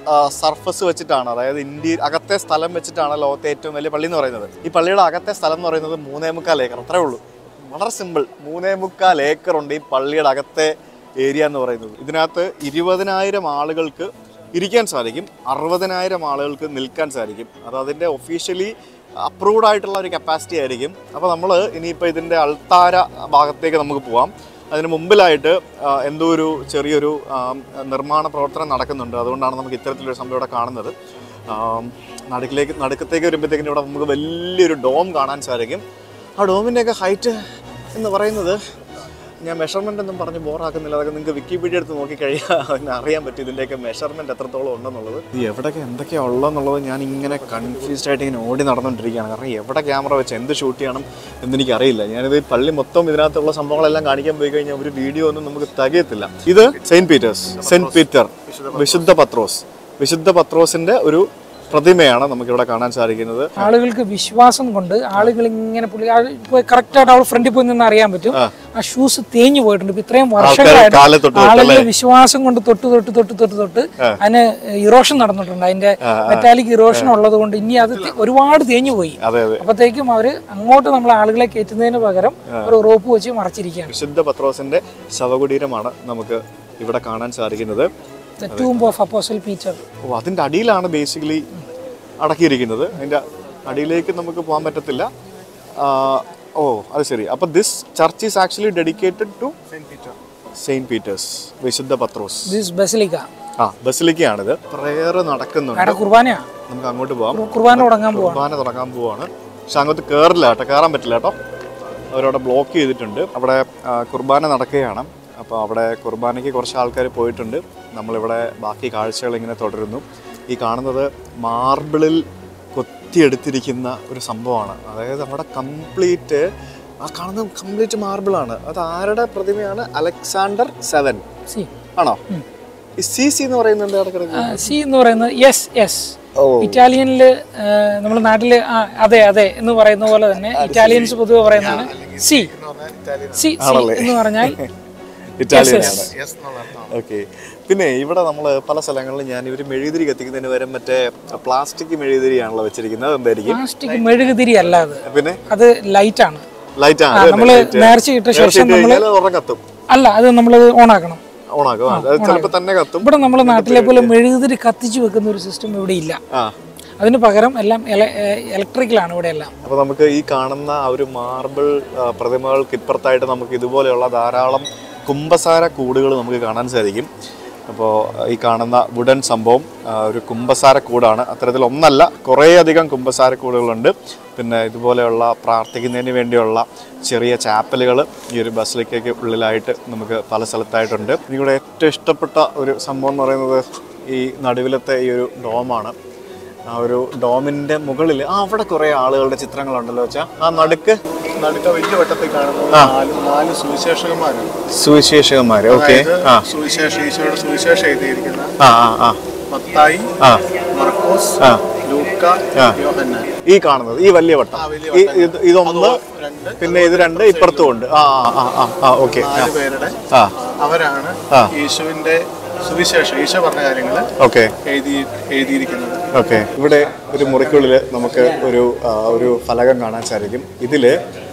സർഫസ് വെച്ചിട്ടാണ് അതായത് ഇന്ത്യ അകത്തെ സ്ഥലം വെച്ചിട്ടാണ് ലോകത്തെ ഏറ്റവും വലിയ പള്ളി എന്ന് പറയുന്നത് ഈ പള്ളിയുടെ അകത്തെ സ്ഥലം എന്ന് പറയുന്നത് മൂന്നേ മുക്കാൽ ഏക്കർ അത്രേ ഉള്ളൂ വളരെ സിമ്പിൾ മൂന്നേ മുക്കാൽ ഏക്കർ ഉണ്ട് ഈ പള്ളിയുടെ അകത്തെ ഏരിയ എന്ന് പറയുന്നത് ഇതിനകത്ത് ഇരുപതിനായിരം ആളുകൾക്ക് ഇരിക്കാൻ സാധിക്കും അറുപതിനായിരം ആളുകൾക്ക് നിൽക്കാൻ സാധിക്കും അത് അതിൻ്റെ ഒഫീഷ്യലി അപ്രൂവ്ഡ് ആയിട്ടുള്ള ഒരു കപ്പാസിറ്റി ആയിരിക്കും അപ്പോൾ നമ്മൾ ഇനിയിപ്പോൾ ഇതിൻ്റെ അൾത്താര ഭാഗത്തേക്ക് നമുക്ക് പോവാം അതിന് മുമ്പിലായിട്ട് ആ, എന്തോ ഒരു ചെറിയൊരു ആ, നിർമ്മാണ പ്രവർത്തനം നടക്കുന്നുണ്ട് അതുകൊണ്ടാണ് നമുക്ക് ഇത്തരത്തിലൊരു സംഭവം ഇവിടെ കാണുന്നത് ആ, നടുക്കിലേക്ക് നടുക്കത്തേക്ക് വരുമ്പോഴത്തേക്കിനും ഇവിടെ നമുക്ക് വലിയൊരു ഡോം കാണാൻ സാധിക്കും ആ ഡോമിൻ്റെയൊക്കെ ഹൈറ്റ് എന്ന് പറയുന്നത് ഞാൻ മെഷർമെൻ്റ് ഒന്നും പറഞ്ഞ് ബോറാക്കുന്നില്ല അതൊക്കെ നിങ്ങൾക്ക് വിക്കിപീഡിയ എടുത്ത് നോക്കിക്കഴിഞ്ഞാൽ അതിന് അറിയാൻ പറ്റും ഇതിൻ്റെയൊക്കെ മെഷർമെൻറ്റ് എത്രത്തോളം ഉണ്ടെന്നുള്ളത് ഇത് എവിടെയൊക്കെ എന്തൊക്കെയാണ് ഉള്ളതെന്നുള്ളത് ഞാൻ ഇങ്ങനെ കൺഫ്യൂസ്ഡ് ആയിട്ട് ഇങ്ങനെ ഓടി നടന്നുകൊണ്ടിരിക്കുകയാണ് കാരണം എവിടെ ക്യാമറ വെച്ച് എന്ത് ഷൂട്ട് ചെയ്യണം എന്നെനിക്കറിയില്ല ഞാനിത് പള്ളി മൊത്തം ഇതിനകത്തുള്ള സംഭവങ്ങളെല്ലാം കാണിക്കാൻ പോയി കഴിഞ്ഞാൽ ഒരു വീഡിയോ ഒന്നും നമുക്ക് തികയത്തില്ല ഇത് സെയിൻറ്റ് പീറ്റേഴ്സ് സെയിൻറ്റ് പീറ്റർ വിശുദ്ധ പത്രോസ് വിശുദ്ധ പത്രോസിന്റെ ഒരു പ്രതിമയാണ് നമുക്കിവിടെ കാണാൻ സാധിക്കുന്നത് ആളുകൾക്ക് വിശ്വാസം കൊണ്ട് ആളുകൾ ഇങ്ങനെ പുള്ളി കറക്റ്റ് ആയിട്ട് അവൾ ഫ്രണ്ടിൽ പോയി നിന്ന് അറിയാൻ പറ്റും ആ ഷൂസ് തേഞ്ഞു പോയിട്ടുണ്ട് ഇപ്പൊ ഇത്രയും കാലെ വർഷങ്ങളായിട്ട് തൊട്ട് ആളുകൾ വിശ്വാസം കൊണ്ട് തൊട്ട് തൊട്ട് തൊട്ട് തൊട്ട് തൊട്ട് അതിന് ഇറോഷൻ നടന്നിട്ടുണ്ട് അതിന്റെ മെറ്റാലിക് ഇറോഷൻ ഉള്ളത് കൊണ്ട് ഇനി അത് തെ- ഒരുപാട് തേഞ്ഞു പോയി അതെ അതെ അപ്പത്തേക്കും അവര് അങ്ങോട്ട് നമ്മൾ ആളുകളെ കയറ്റുന്നതിന് പകരം ഒരു റോപ്പ് വെച്ച് മറച്ചിരിക്കുകയാണ് വിശുദ്ധ പത്രോസിന്റെ ശവകുടീരമാണ് നമുക്ക് ഇവിടെ കാണാൻ സാധിക്കുന്നത് the tomb of apostle Peter ഓ അതിന്റെ അടിയിലാണ് ബേസിക്കലി അടക്കിയിരിക്കുന്നത് അതിന്റെ അടിയിലേക്ക് നമുക്ക് പോകാൻ പറ്റത്തില്ല ആ, ഓ അത് ശരി അപ്പൊ this church is actually dedicated to Saint Peter's വിശുദ്ധ പത്രോസ് ദിസ് ബസിലിക്ക ആ ബസിലിക്കയാണിത് പ്രേയർ നടക്കുന്നുണ്ട് അവിടെ കുർബാനയാ നമുക്ക് അങ്ങോട്ട് പോവാം കുർബാന തുടങ്ങാൻ പോവാണ് കുർബാന തുടങ്ങാൻ പോവാണ് പക്ഷെ അങ്ങോട്ട് കയറില്ല കേട്ടോ കയറാൻ പറ്റില്ല കേട്ടോ അവരവിടെ ബ്ലോക്ക് ചെയ്തിട്ടുണ്ട് അവിടെ ആ, കുർബാന നടക്കുകയാണ് അപ്പോൾ അവിടെ കുർബാനയ്ക്ക് കുറച്ച് ആൾക്കാർ പോയിട്ടുണ്ട് നമ്മളിവിടെ ബാക്കി കാഴ്ചകൾ ഇങ്ങനെ തുടരുന്നു ഈ കാണുന്നത് മാർബിളിൽ കൊത്തിയെടുത്തിരിക്കുന്ന ഒരു സംഭവമാണ് അതായത് അവിടെ കംപ്ലീറ്റ് ആ കാണുന്നത് കംപ്ലീറ്റ് മാർബിളാണ് അത് ആരുടെ പ്രതിമയാണ് അലക്സാണ്ടർ സെവൻ സി ആണോ ഈ സി സി എന്ന് പറയുന്നത് എന്താ കിടക്കുന്നത് സി എന്ന് പറയുന്നത് യെസ് യെസ് ഓ ഇറ്റാലിയനില് നമ്മുടെ നാട്ടില് ആ അതെ അതെ എന്ന് പറയുന്ന പോലെ തന്നെ ഇറ്റാലിയൻസ് പൊതുവെ പറയുന്നതാണ് സി സി സി എന്ന് പറഞ്ഞാൽ ഇറ്റാലിയനാണ് യെസ് എന്നുള്ള അർത്ഥമാണ് ഓക്കെ പിന്നെ ഇവിടെ നമ്മൾ പല സ്ഥലങ്ങളിലും ഞാൻ ഇവർ മെഴുകുതിരി കത്തിക്കുന്നതിന് വരെ മറ്റേ പ്ലാസ്റ്റിക് മെഴുകുതിരിയാണല്ലോ വെച്ചിരിക്കുന്നത് എന്തായിരിക്കും പ്ലാസ്റ്റിക് മെഴുകുതിരി അല്ല അത് പിന്നെ അത് ലൈറ്റ് ആണ് ലൈറ്റ് ആ, ആണ് നമ്മള് നേർച്ച ഇട്ട ശേഷം നമ്മള് ഉറ കത്തും അല്ല അത് നമ്മൾ ഓൺ ആക്കണം ഓണാക്കും അത് ചിലപ്പോൾ തന്നെ കത്തും ഇവിടെ നമ്മൾ നാട്ടിലെ പോലെ മെഴുകുതിരി കത്തിച്ചു വെക്കുന്ന ഒരു സിസ്റ്റം ഇവിടെ ഇല്ല ആ അതിന് പകരം എല്ലാം ഇലക്ട്രിക്കലാണ് ഇവിടെ എല്ലാം അപ്പോൾ നമുക്ക് ഈ കാണുന്ന ആ ഒരു മാർബിൾ പ്രതിമകൾക്ക് ഇപ്പുറത്തായിട്ട് നമുക്ക് ഇതുപോലെയുള്ള ധാരാളം കുംഭസാര കൂടുകൾ നമുക്ക് കാണാൻ സാധിക്കും അപ്പോൾ ഈ കാണുന്ന വുഡൻ സംഭവം ആ, ഒരു കുംഭസാര കൂടാണ് അത്തരത്തിൽ ഒന്നല്ല കുറേയധികം കുംഭസാര കൂടുകളുണ്ട് പിന്നെ ഇതുപോലെയുള്ള പ്രാർത്ഥിക്കുന്നതിന് വേണ്ടിയുള്ള ചെറിയ ചാപ്പലുകൾ ഈ ഒരു ബസ്സിലേക്കൊക്കെ ഉള്ളിലായിട്ട് നമുക്ക് പല സ്ഥലത്തായിട്ടുണ്ട് എനിക്കിവിടെ ഏറ്റവും ഇഷ്ടപ്പെട്ട ഒരു സംഭവം എന്ന് പറയുന്നത് ഈ നടുവിലത്തെ ഈ ഒരു ഡോമാണ് ആ ഒരു ഡോമിന്റെ മുകളിൽ ആ അവിടെ കുറെ ആളുകളുടെ ചിത്രങ്ങളുണ്ടല്ലോ വെച്ചാ ആ നടുക്ക് നടുക്ക വലിയ വട്ടത്തിൽ കാണുന്നത് നാല് നാല് സുവിശേഷകന്മാരാണ് സുവിശേഷകന്മാര് ഓക്കെ അതായത് ആ സുവിശേഷ ഈശോയുടെ സുവിശേഷം എഴുതിയിരിക്കുന്ന ആ ആ ആ മത്തായി ആ മർക്കോസ് ആ. ലൂക്ക ആ. യോഹന്നാൻ ഈ കാണുന്നത് ഈ വലിയ വട്ടം ആ, വലിയ ഈ- ഇത് ഇതൊന്ന് രണ്ട് പിന്നെ ഇത് രണ്ട് ഇപ്പുറത്തും ഉണ്ട് ആ ആ ആ ആ ഓക്കെ നാല് പേരുടെ ആ അവരാണ് ആ. യേശുവിന്റെ സുവിശേഷം ഈശോ പറഞ്ഞ കാര്യങ്ങൾ ഓക്കെ എഴുതി എഴുതിയിരിക്കുന്നത് ഓക്കെ ഇവിടെ ഒരു മുറിക്കുള്ളിൽ നമുക്ക് ഒരു ആ, ഒരു ഫലകം കാണാൻ സാധിക്കും ഇതിൽ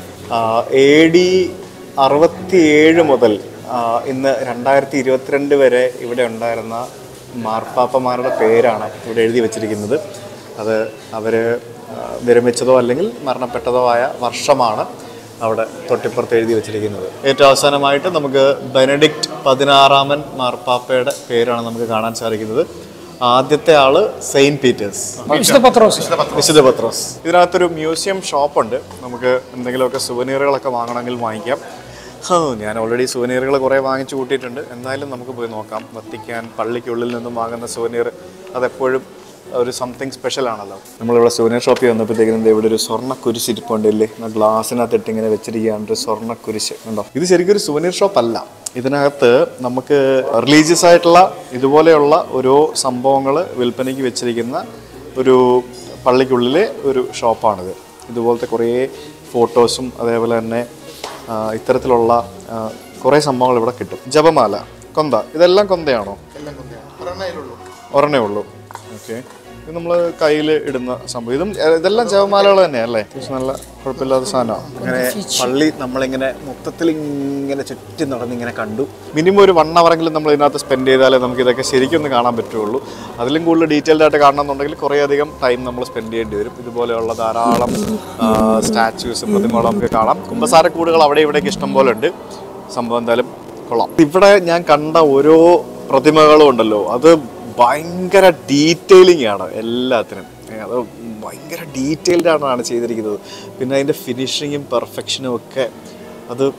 എ ഡി അറുപത്തിയേഴ് മുതൽ ആ, ഇന്ന് രണ്ടായിരത്തി ഇരുപത്തിരണ്ട് വരെ ഇവിടെ ഉണ്ടായിരുന്ന മാർപ്പാപ്പമാരുടെ പേരാണ് ഇവിടെ എഴുതി വച്ചിരിക്കുന്നത് അത് അവർ വിരമിച്ചതോ അല്ലെങ്കിൽ മരണപ്പെട്ടതോ ആയ വർഷമാണ് അവിടെ തൊട്ടിപ്പുറത്ത് എഴുതി വെച്ചിരിക്കുന്നത് ഏറ്റവും അവസാനമായിട്ട് നമുക്ക് ബെനഡിക്റ്റ് പതിനാറാമൻ മാർപ്പാപ്പയുടെ പേരാണ് നമുക്ക് കാണാൻ സാധിക്കുന്നത് ആദ്യത്തെ ആള് സെയിന്റ് പീറ്റേഴ്സ് വിശുദ്ധ പത്രോസ് വിശുദ്ധ പത്രോസ് ഇതിനകത്തൊരു മ്യൂസിയം ഷോപ്പുണ്ട് നമുക്ക് എന്തെങ്കിലുമൊക്കെ സുവനീറുകളൊക്കെ വാങ്ങണമെങ്കിൽ വാങ്ങിക്കാം ഹോ, ഞാൻ ഓൾറെഡി സുവനീറുകൾ കുറേ വാങ്ങിച്ചു കൂട്ടിയിട്ടുണ്ട് എന്നാലും നമുക്ക് പോയി നോക്കാം വത്തിക്കാൻ പള്ളിക്കുള്ളിൽ നിന്നും വാങ്ങുന്ന സുവനീർ അതെപ്പോഴും ഒരു സംതിങ് സ്പെഷ്യൽ ആണല്ലോ നമ്മളിവിടെ സുവനീർ ഷോപ്പിൽ വന്നപ്പോഴത്തേക്കും ഇവിടെ ഒരു സ്വർണ്ണ കുരിശ് ഇരിപ്പുണ്ടല്ലേ ഗ്ലാസ്സിനകത്ത് ഇട്ട് ഇങ്ങനെ വെച്ചിരിക്കുകയാണ് ഒരു സ്വർണ്ണ കുരിശ് ഉണ്ടോ ഇത് ശരിക്കും ഒരു സുവനീർ ഷോപ്പ് അല്ല ഇതിനകത്ത് നമുക്ക് റിലീജിയസ് ആയിട്ടുള്ള ഇതുപോലെയുള്ള ഓരോ സംഭവങ്ങൾ വിൽപ്പനയ്ക്ക് വെച്ചിരിക്കുന്ന ഒരു പള്ളിക്കുള്ളിലെ ഒരു ഷോപ്പാണിത് ഇതുപോലത്തെ കുറേ ഫോട്ടോസും അതേപോലെ തന്നെ ആ, ഇത്തരത്തിലുള്ള ആ, കുറേ സംഭവങ്ങൾ ഇവിടെ കിട്ടും ജപമാല കൊന്ത ഇതെല്ലാം കൊന്തയാണോ എല്ലാം കൊണ്ടാണ് ഒരെണ്ണയിലുള്ളൂ ഒരെണ്ണേ ഉള്ളൂ ഓക്കെ ഇത് നമ്മൾ കയ്യിൽ ഇടുന്ന സംഭവം ഇതും എ, ഇതെല്ലാം ജപമാലകൾ തന്നെയല്ലേ അത്യാവശ്യം നല്ല കുഴപ്പമില്ലാത്ത സാധനമാണ് അങ്ങനെ പള്ളി നമ്മളിങ്ങനെ മൊത്തത്തിൽ ഇങ്ങനെ ചുറ്റി നടന്നിങ്ങനെ കണ്ടു മിനിമം ഒരു വൺ അവറെങ്കിലും നമ്മൾ ഇതിനകത്ത് സ്പെൻഡ് ചെയ്താലേ നമുക്ക് ഇതൊക്കെ ശരിക്കും ഒന്ന് കാണാൻ പറ്റുള്ളൂ അതിലും കൂടുതൽ ഡീറ്റെയിൽഡ് ആയിട്ട് കാണണമെന്നുണ്ടെങ്കിൽ കുറേയധികം ടൈം നമ്മൾ സ്പെൻഡ് ചെയ്യേണ്ടി വരും ഇതുപോലെയുള്ള ധാരാളം സ്റ്റാച്യൂസ് പ്രതിമകളും നമുക്ക് കാണാം കുമ്പസാരക്കൂടുകൾ അവിടെ ഇവിടെയൊക്കെ ഇഷ്ടം പോലെ ഉണ്ട് സംഭവം എന്തായാലും കൊള്ളാം ഇവിടെ ഞാൻ കണ്ട ഓരോ പ്രതിമകളും ഉണ്ടല്ലോ അത് ഭയങ്കര ഡീറ്റെയിലിംഗ് ആണ് എല്ലാത്തിനും ഏ, അത് ഭയങ്കര ഡീറ്റെയിൽഡ് ആണ് ചെയ്തിരിക്കുന്നത് പിന്നെ അതിൻ്റെ ഫിനിഷിങ്ങും പെർഫെക്ഷനും ഒക്കെ അത്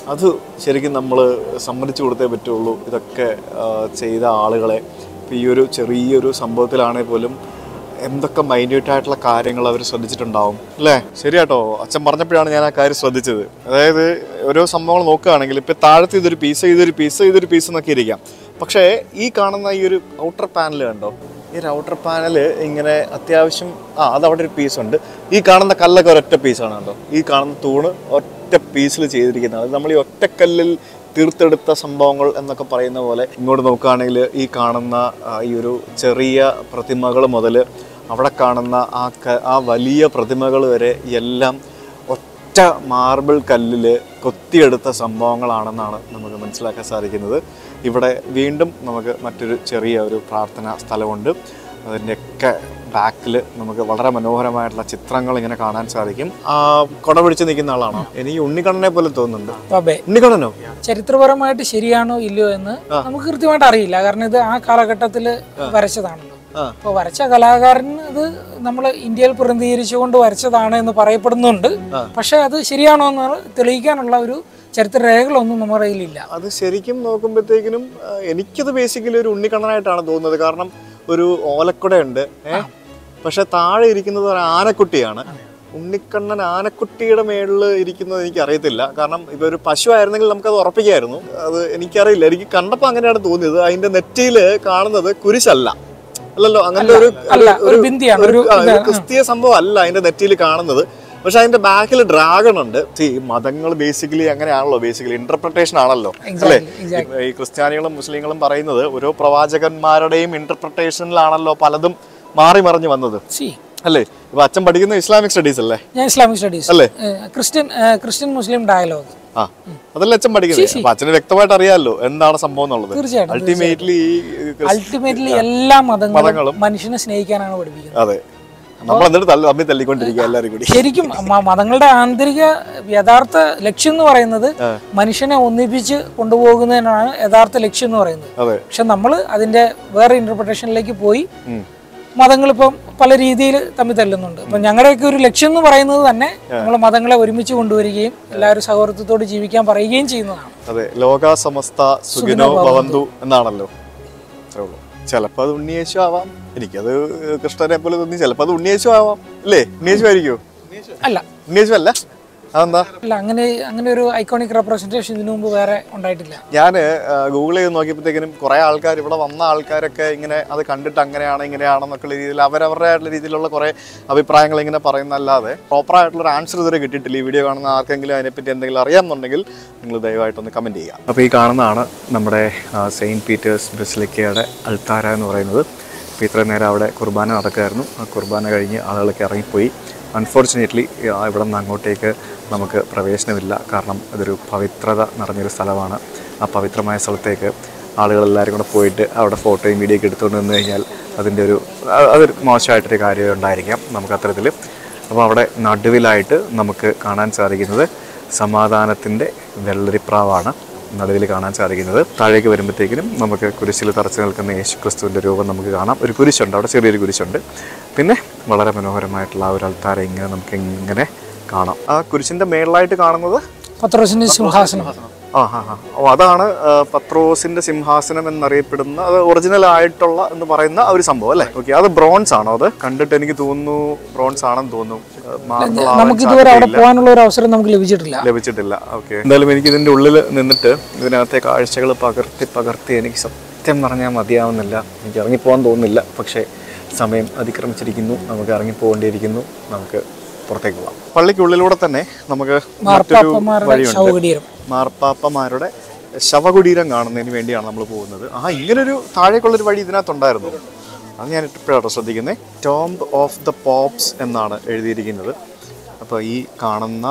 അത് ശരിക്കും നമ്മൾ സമ്മതിച്ചു കൊടുത്തേ പറ്റുള്ളൂ ഇതൊക്കെ ആ, ചെയ്ത ആളുകളെ ഇപ്പം ഈ ഒരു ചെറിയൊരു സംഭവത്തിലാണെങ്കിൽ പോലും എന്തൊക്കെ മൈന്യൂട്ട് ആയിട്ടുള്ള കാര്യങ്ങൾ അവർ ശ്രദ്ധിച്ചിട്ടുണ്ടാവും അല്ലേ ശരിയാട്ടോ അച്ഛൻ പറഞ്ഞപ്പോഴാണ് ഞാൻ ആ കാര്യം ശ്രദ്ധിച്ചത് അതായത് ഓരോ സംഭവങ്ങൾ നോക്കുകയാണെങ്കിൽ ഇപ്പം താഴത്ത് ഇതൊരു പീസ് ഇതൊരു പീസ് ഇതൊരു പീസ് എന്നൊക്കെ ഇരിക്കാം പക്ഷേ ഈ കാണുന്ന ഈ ഒരു ഔട്ടർ പാനൽ കണ്ടോ ഈ ഒരു ഔട്ടർ പാനൽ ഇങ്ങനെ അത്യാവശ്യം ആ അത് അവിടെ ഒരു പീസ് ഉണ്ട് ഈ കാണുന്ന കല്ലൊക്കെ ഒരൊറ്റ പീസാണ് കേട്ടോ ഈ കാണുന്ന തൂണ് ഒറ്റ പീസിൽ ചെയ്തിരിക്കുന്നത് അത് നമ്മൾ ഈ ഒറ്റക്കല്ലിൽ തീർത്തെടുത്ത സംഭവങ്ങൾ എന്നൊക്കെ പറയുന്ന പോലെ ഇങ്ങോട്ട് നോക്കുകയാണെങ്കിൽ ഈ കാണുന്ന ആ, ഈ ഒരു ചെറിയ പ്രതിമകൾ മുതൽ അവിടെ കാണുന്ന ആ ക ആ വലിയ പ്രതിമകൾ വരെ എല്ലാം ഒറ്റ മാർബിൾ കല്ലിൽ കൊത്തിയെടുത്ത സംഭവങ്ങളാണെന്നാണ് നമുക്ക് മനസ്സിലാക്കാൻ സാധിക്കുന്നത് ഇവിടെ വീണ്ടും നമുക്ക് മറ്റൊരു ചെറിയ ഒരു പ്രാർത്ഥനാ സ്ഥലമുണ്ട് അതിൻ്റെയൊക്കെ ബാക്കിൽ നമുക്ക് വളരെ മനോഹരമായിട്ടുള്ള ചിത്രങ്ങൾ ഇങ്ങനെ കാണാൻ സാധിക്കും ആ കൊട പിടിച്ച് നിൽക്കുന്ന ആളാണോ എനിക്ക് ഉണ്ണിക്കണ്ണനെ പോലെ തോന്നുന്നുണ്ട് ബബേ ഉണ്ണിക്കണ്ണനോ ചരിത്രപരമായിട്ട് ശരിയാണോ ഇല്ലയോ എന്ന് നമുക്ക് കൃത്യമായിട്ട് അറിയില്ല കാരണം ഇത് ആ കാലഘട്ടത്തിൽ വരച്ചതാണല്ലോ ആ. അപ്പോൾ വരച്ച കലാകാരൻ ഇത് നമ്മൾ ഇന്ത്യയിൽ പ്രതിനിധീകരിച്ചുകൊണ്ട് വരച്ചതാണ് എന്ന് പറയപ്പെടുന്നുണ്ട് പക്ഷെ അത് ശരിയാണോ എന്ന് തെളിയിക്കാനുള്ള ഒരു ചരിത്ര രേഖകളൊന്നും നമ്മുടെ കയ്യിലില്ല അത് ശരിക്കും നോക്കുമ്പോഴത്തേക്കിനും ആ, എനിക്കത് ബേസിക്കലി ഒരു ഉണ്ണിക്കണ്ണനായിട്ടാണ് തോന്നുന്നത് കാരണം ഒരു ഓലക്കുടയുണ്ട് ഏഹ് പക്ഷെ താഴെ ഇരിക്കുന്നത് ഒരു ആനക്കുട്ടിയാണ് ഉണ്ണിക്കണ്ണൻ ആനക്കുട്ടിയുടെ മേളിൽ ഇരിക്കുന്നത് എനിക്ക് അറിയത്തില്ല കാരണം ഇപ്പൊ ഒരു പശു ആയിരുന്നെങ്കിൽ നമുക്കത് ഉറപ്പിക്കായിരുന്നു അത് എനിക്കറിയില്ല എനിക്ക് കണ്ടപ്പോൾ അങ്ങനെയാണ് തോന്നിയത് അതിന്റെ നെറ്റിയിൽ കാണുന്നത് കുരിശല്ല അല്ലല്ലോ അങ്ങനത്തെ ഒരു അല്ല, ഒരു ബിന്ദിയാണ്, ഒരു ആ, ഒരു ഇത്, ക്രിസ്തീയ സംഭവം അല്ല അതിന്റെ നെറ്റിയിൽ കാണുന്നത് പക്ഷെ അതിന്റെ ബാക്കിൽ ഡ്രാഗൺ ഉണ്ട് See, മതങ്ങൾ ബേസിക്കലി അങ്ങനെയാണല്ലോ ബേസിക്കലി ഇന്റർപ്രിട്ടേഷൻ ആണല്ലോ അല്ലേ Exactly, ഈ ക്രിസ്ത്യാനികളും മുസ്ലിങ്ങളും പറയുന്നത് ഓരോ പ്രവാചകന്മാരുടെയും ഇന്റർപ്രിട്ടേഷനിലാണല്ലോ പലതും മാറി മറിഞ്ഞു വന്നത് സി അല്ലേ ഇപ്പൊ അച്ഛൻ പഠിക്കുന്ന ഇസ്ലാമിക് സ്റ്റഡീസ് അല്ലേ ഞാൻ ഇസ്ലാമിക് സ്റ്റഡീസ് അല്ലേ? ക്രിസ്ത്യൻ ഏഹ്, ക്രിസ്ത്യൻ മുസ്ലിം ഡയലോഗ് ആ അതല്ലേ അച്ഛൻ പഠിക്കുന്നത് അപ്പൊ അച്ഛന് വ്യക്തമായിട്ട് അറിയാമല്ലോ എന്താണ് സംഭവം എന്നുള്ളത് തീർച്ചയായിട്ടും, അൾട്ടിമേറ്റ്ലി അൾട്ടിമേറ്റ്ലി എല്ലാ മതങ്ങളും മതങ്ങളും മനുഷ്യനെ സ്നേഹിക്കാനാണ് പഠിപ്പിക്കുന്നത് അതെ നമ്മൾ എന്നിട്ട് തല്ലി തമ്മിൽ തല്ലിക്കൊണ്ടിരിക്കുക എല്ലാവരും കൂടി ശരിക്കും മ- മതങ്ങളുടെ ആന്തരിക യഥാർത്ഥ ലക്ഷ്യം എന്ന് പറയുന്നത് മനുഷ്യനെ ഒന്നിപ്പിച്ച് കൊണ്ടുപോകുന്നതിനാണ് യഥാർത്ഥ ലക്ഷ്യം എന്ന് പറയുന്നത് അതെ പക്ഷെ നമ്മൾ അതിന്റെ വേറെ ഇന്റർപ്രിട്ടേഷനിലേക്ക് പോയി മതങ്ങളിപ്പം പല രീതിയിൽ തമ്മിൽ തല്ലുന്നുണ്ട് ഇപ്പം ഞങ്ങളുടെയൊക്കെ ഒരു ലക്ഷ്യം എന്ന് പറയുന്നത് തന്നെ നമ്മൾ മതങ്ങളെ ഒരുമിച്ച് കൊണ്ടുവരികയും എല്ലാവരും സൗഹൃദത്തോട് ജീവിക്കാൻ പറയുകയും ചെയ്യുന്നതാണ് അതെ ലോക സമസ്ത സുഖിനോ ഭവന്തു എന്നാണല്ലോ അത്രേ ഉള്ളൂ ചിലപ്പോൾ അത് ഉണ്ണിയേശു ആവാം എനിക്കത് കൃഷ്ണനെ പോലെ തോന്നി ചിലപ്പോൾ അത് ഉണ്ണിയേശു ആവാം അല്ലേ ഉണ്ണിയേശു ആയിരിക്കുമോ അല്ല ഉണ്ണിയേശു അല്ല അതെന്താ അല്ല അങ്ങനെ അങ്ങനെ ഒരു ഐക്കോണിക് റെപ്രസെന്റേഷൻ ഇതിനു മുമ്പ് വേറെ ഉണ്ടായിട്ടില്ല ഞാൻ ഗൂഗിൾ ചെയ്ത് നോക്കിയപ്പോഴത്തേക്കിനും കുറേ ആൾക്കാർ ഇവിടെ വന്ന ആൾക്കാരൊക്കെ ഇങ്ങനെ അത് കണ്ടിട്ട് അങ്ങനെയാണ് ഇങ്ങനെയാണെന്നൊക്കെ രീതിയിൽ അവരവരുടെ ആയിട്ടുള്ള രീതിയിലുള്ള കുറേ അഭിപ്രായങ്ങൾ ഇങ്ങനെ പറയുന്നല്ലാതെ പ്രോപ്പറായിട്ടുള്ള ഒരു ആൻസർ ഇതുവരെ കിട്ടിയിട്ടില്ല ഈ വീഡിയോ കാണുന്ന ആർക്കെങ്കിലും അതിനെപ്പറ്റി എന്തെങ്കിലും അറിയാമെന്നുണ്ടെങ്കിൽ നിങ്ങൾ ദയവായിട്ടൊന്ന് കമൻറ്റ് ചെയ്യുക അപ്പോൾ ഈ കാണുന്നതാണ് നമ്മുടെ സെയിൻറ്റ് പീറ്റേഴ്സ് ബസിലിക്കയുടെ അൾത്താര എന്ന് പറയുന്നത് അപ്പോൾ ഇത്രയും നേരം അവിടെ കുർബാന നടക്കുമായിരുന്നു ആ കുർബാന കഴിഞ്ഞ് ആളുകളൊക്കെ ഇറങ്ങിപ്പോയി അൺഫോർച്ചുനേറ്റ്ലി ഇവിടെ നിന്ന് അങ്ങോട്ടേക്ക് നമുക്ക് പ്രവേശനമില്ല കാരണം അതൊരു പവിത്രത നിറഞ്ഞൊരു സ്ഥലമാണ് ആ പവിത്രമായ സ്ഥലത്തേക്ക് ആളുകളെല്ലാവരും കൂടെ പോയിട്ട് അവിടെ ഫോട്ടോയും വീഡിയോ ഒക്കെ എടുത്തുകൊണ്ട് നിന്ന് കഴിഞ്ഞാൽ അതിൻ്റെ ഒരു അ- അതൊരു മോശമായിട്ടൊരു കാര്യം ഉണ്ടായിരിക്കാം നമുക്ക് അത്തരത്തിൽ അപ്പോൾ അവിടെ നടുവിലായിട്ട് നമുക്ക് കാണാൻ സാധിക്കുന്നത് സമാധാനത്തിൻ്റെ വെള്ളരിപ്രാവാണ് നടുവിൽ കാണാൻ സാധിക്കുന്നത് താഴേക്ക് വരുമ്പോഴത്തേക്കിനും നമുക്ക് കുരിശിൽ തറച്ചു നിൽക്കുന്ന യേശു ക്രിസ്തുവിൻ്റെ രൂപം നമുക്ക് കാണാം ഒരു കുരിശുണ്ട് അവിടെ ചെറിയൊരു കുരിശുണ്ട് പിന്നെ വളരെ മനോഹരമായിട്ടുള്ള ആ ഒരു അൾത്താര ഇങ്ങനെ നമുക്ക് ഇങ്ങനെ കാണാം ആ കുരിശിൻ്റെ മേളിലായിട്ട് കാണുന്നത് പത്രോസിന്റെ സിംഹാസനം ആ ഹാ ഹാ ഓ അതാണ് ആ, പത്രോസിന്റെ സിംഹാസനം എന്നറിയപ്പെടുന്ന അത് ഒറിജിനൽ ആയിട്ടുള്ള എന്ന് പറയുന്ന ആ ഒരു സംഭവം അല്ലേ ഓക്കെ അത് ബ്രോൺസ് ആണോ അത് കണ്ടിട്ട് എനിക്ക് തോന്നുന്നു ബ്രോൺസ് ആണെന്ന് തോന്നുന്നു മാർബിൾ ആവാൻ നമുക്ക് ഇതുവരെ അവിടെ സാധ്യതയില്ല. പോകാനുള്ള ഒരു അവസരം നമുക്ക് ലഭിച്ചിട്ടില്ല ലഭിച്ചിട്ടില്ല ഓക്കെ എന്തായാലും എനിക്ക് ഇതിന്റെ ഉള്ളിൽ നിന്നിട്ട് ഇതിനകത്തെ കാഴ്ചകൾ പകർത്തി പകർത്തി എനിക്ക് സത്യം പറഞ്ഞാൽ മതിയാവുന്നില്ല എനിക്ക് ഇറങ്ങിപ്പോകാൻ തോന്നുന്നില്ല പക്ഷേ സമയം അതിക്രമിച്ചിരിക്കുന്നു നമുക്ക് ഇറങ്ങിപ്പോകേണ്ടിയിരിക്കുന്നു നമുക്ക് പുറത്തേക്ക് പോകാം പള്ളിക്കുള്ളിലൂടെ തന്നെ നമുക്ക് മറ്റൊരു മാർപ്പാപ്പമാരുടെ വഴിയുണ്ട് ശവകുടീരം മാർപ്പാപ്പമാരുടെ ശവകുടീരം കാണുന്നതിന് വേണ്ടിയാണ് നമ്മൾ പോകുന്നത് ആ ഇങ്ങനൊരു താഴേക്കുള്ളൊരു വഴി ഇതിനകത്തുണ്ടായിരുന്നു അത് ഞാൻ ഇപ്പോഴാണ് ശ്രദ്ധിക്കുന്നത് ടോംബ് ഓഫ് ദ പോപ്സ് എന്നാണ് എഴുതിയിരിക്കുന്നത് അപ്പോൾ ഈ കാണുന്ന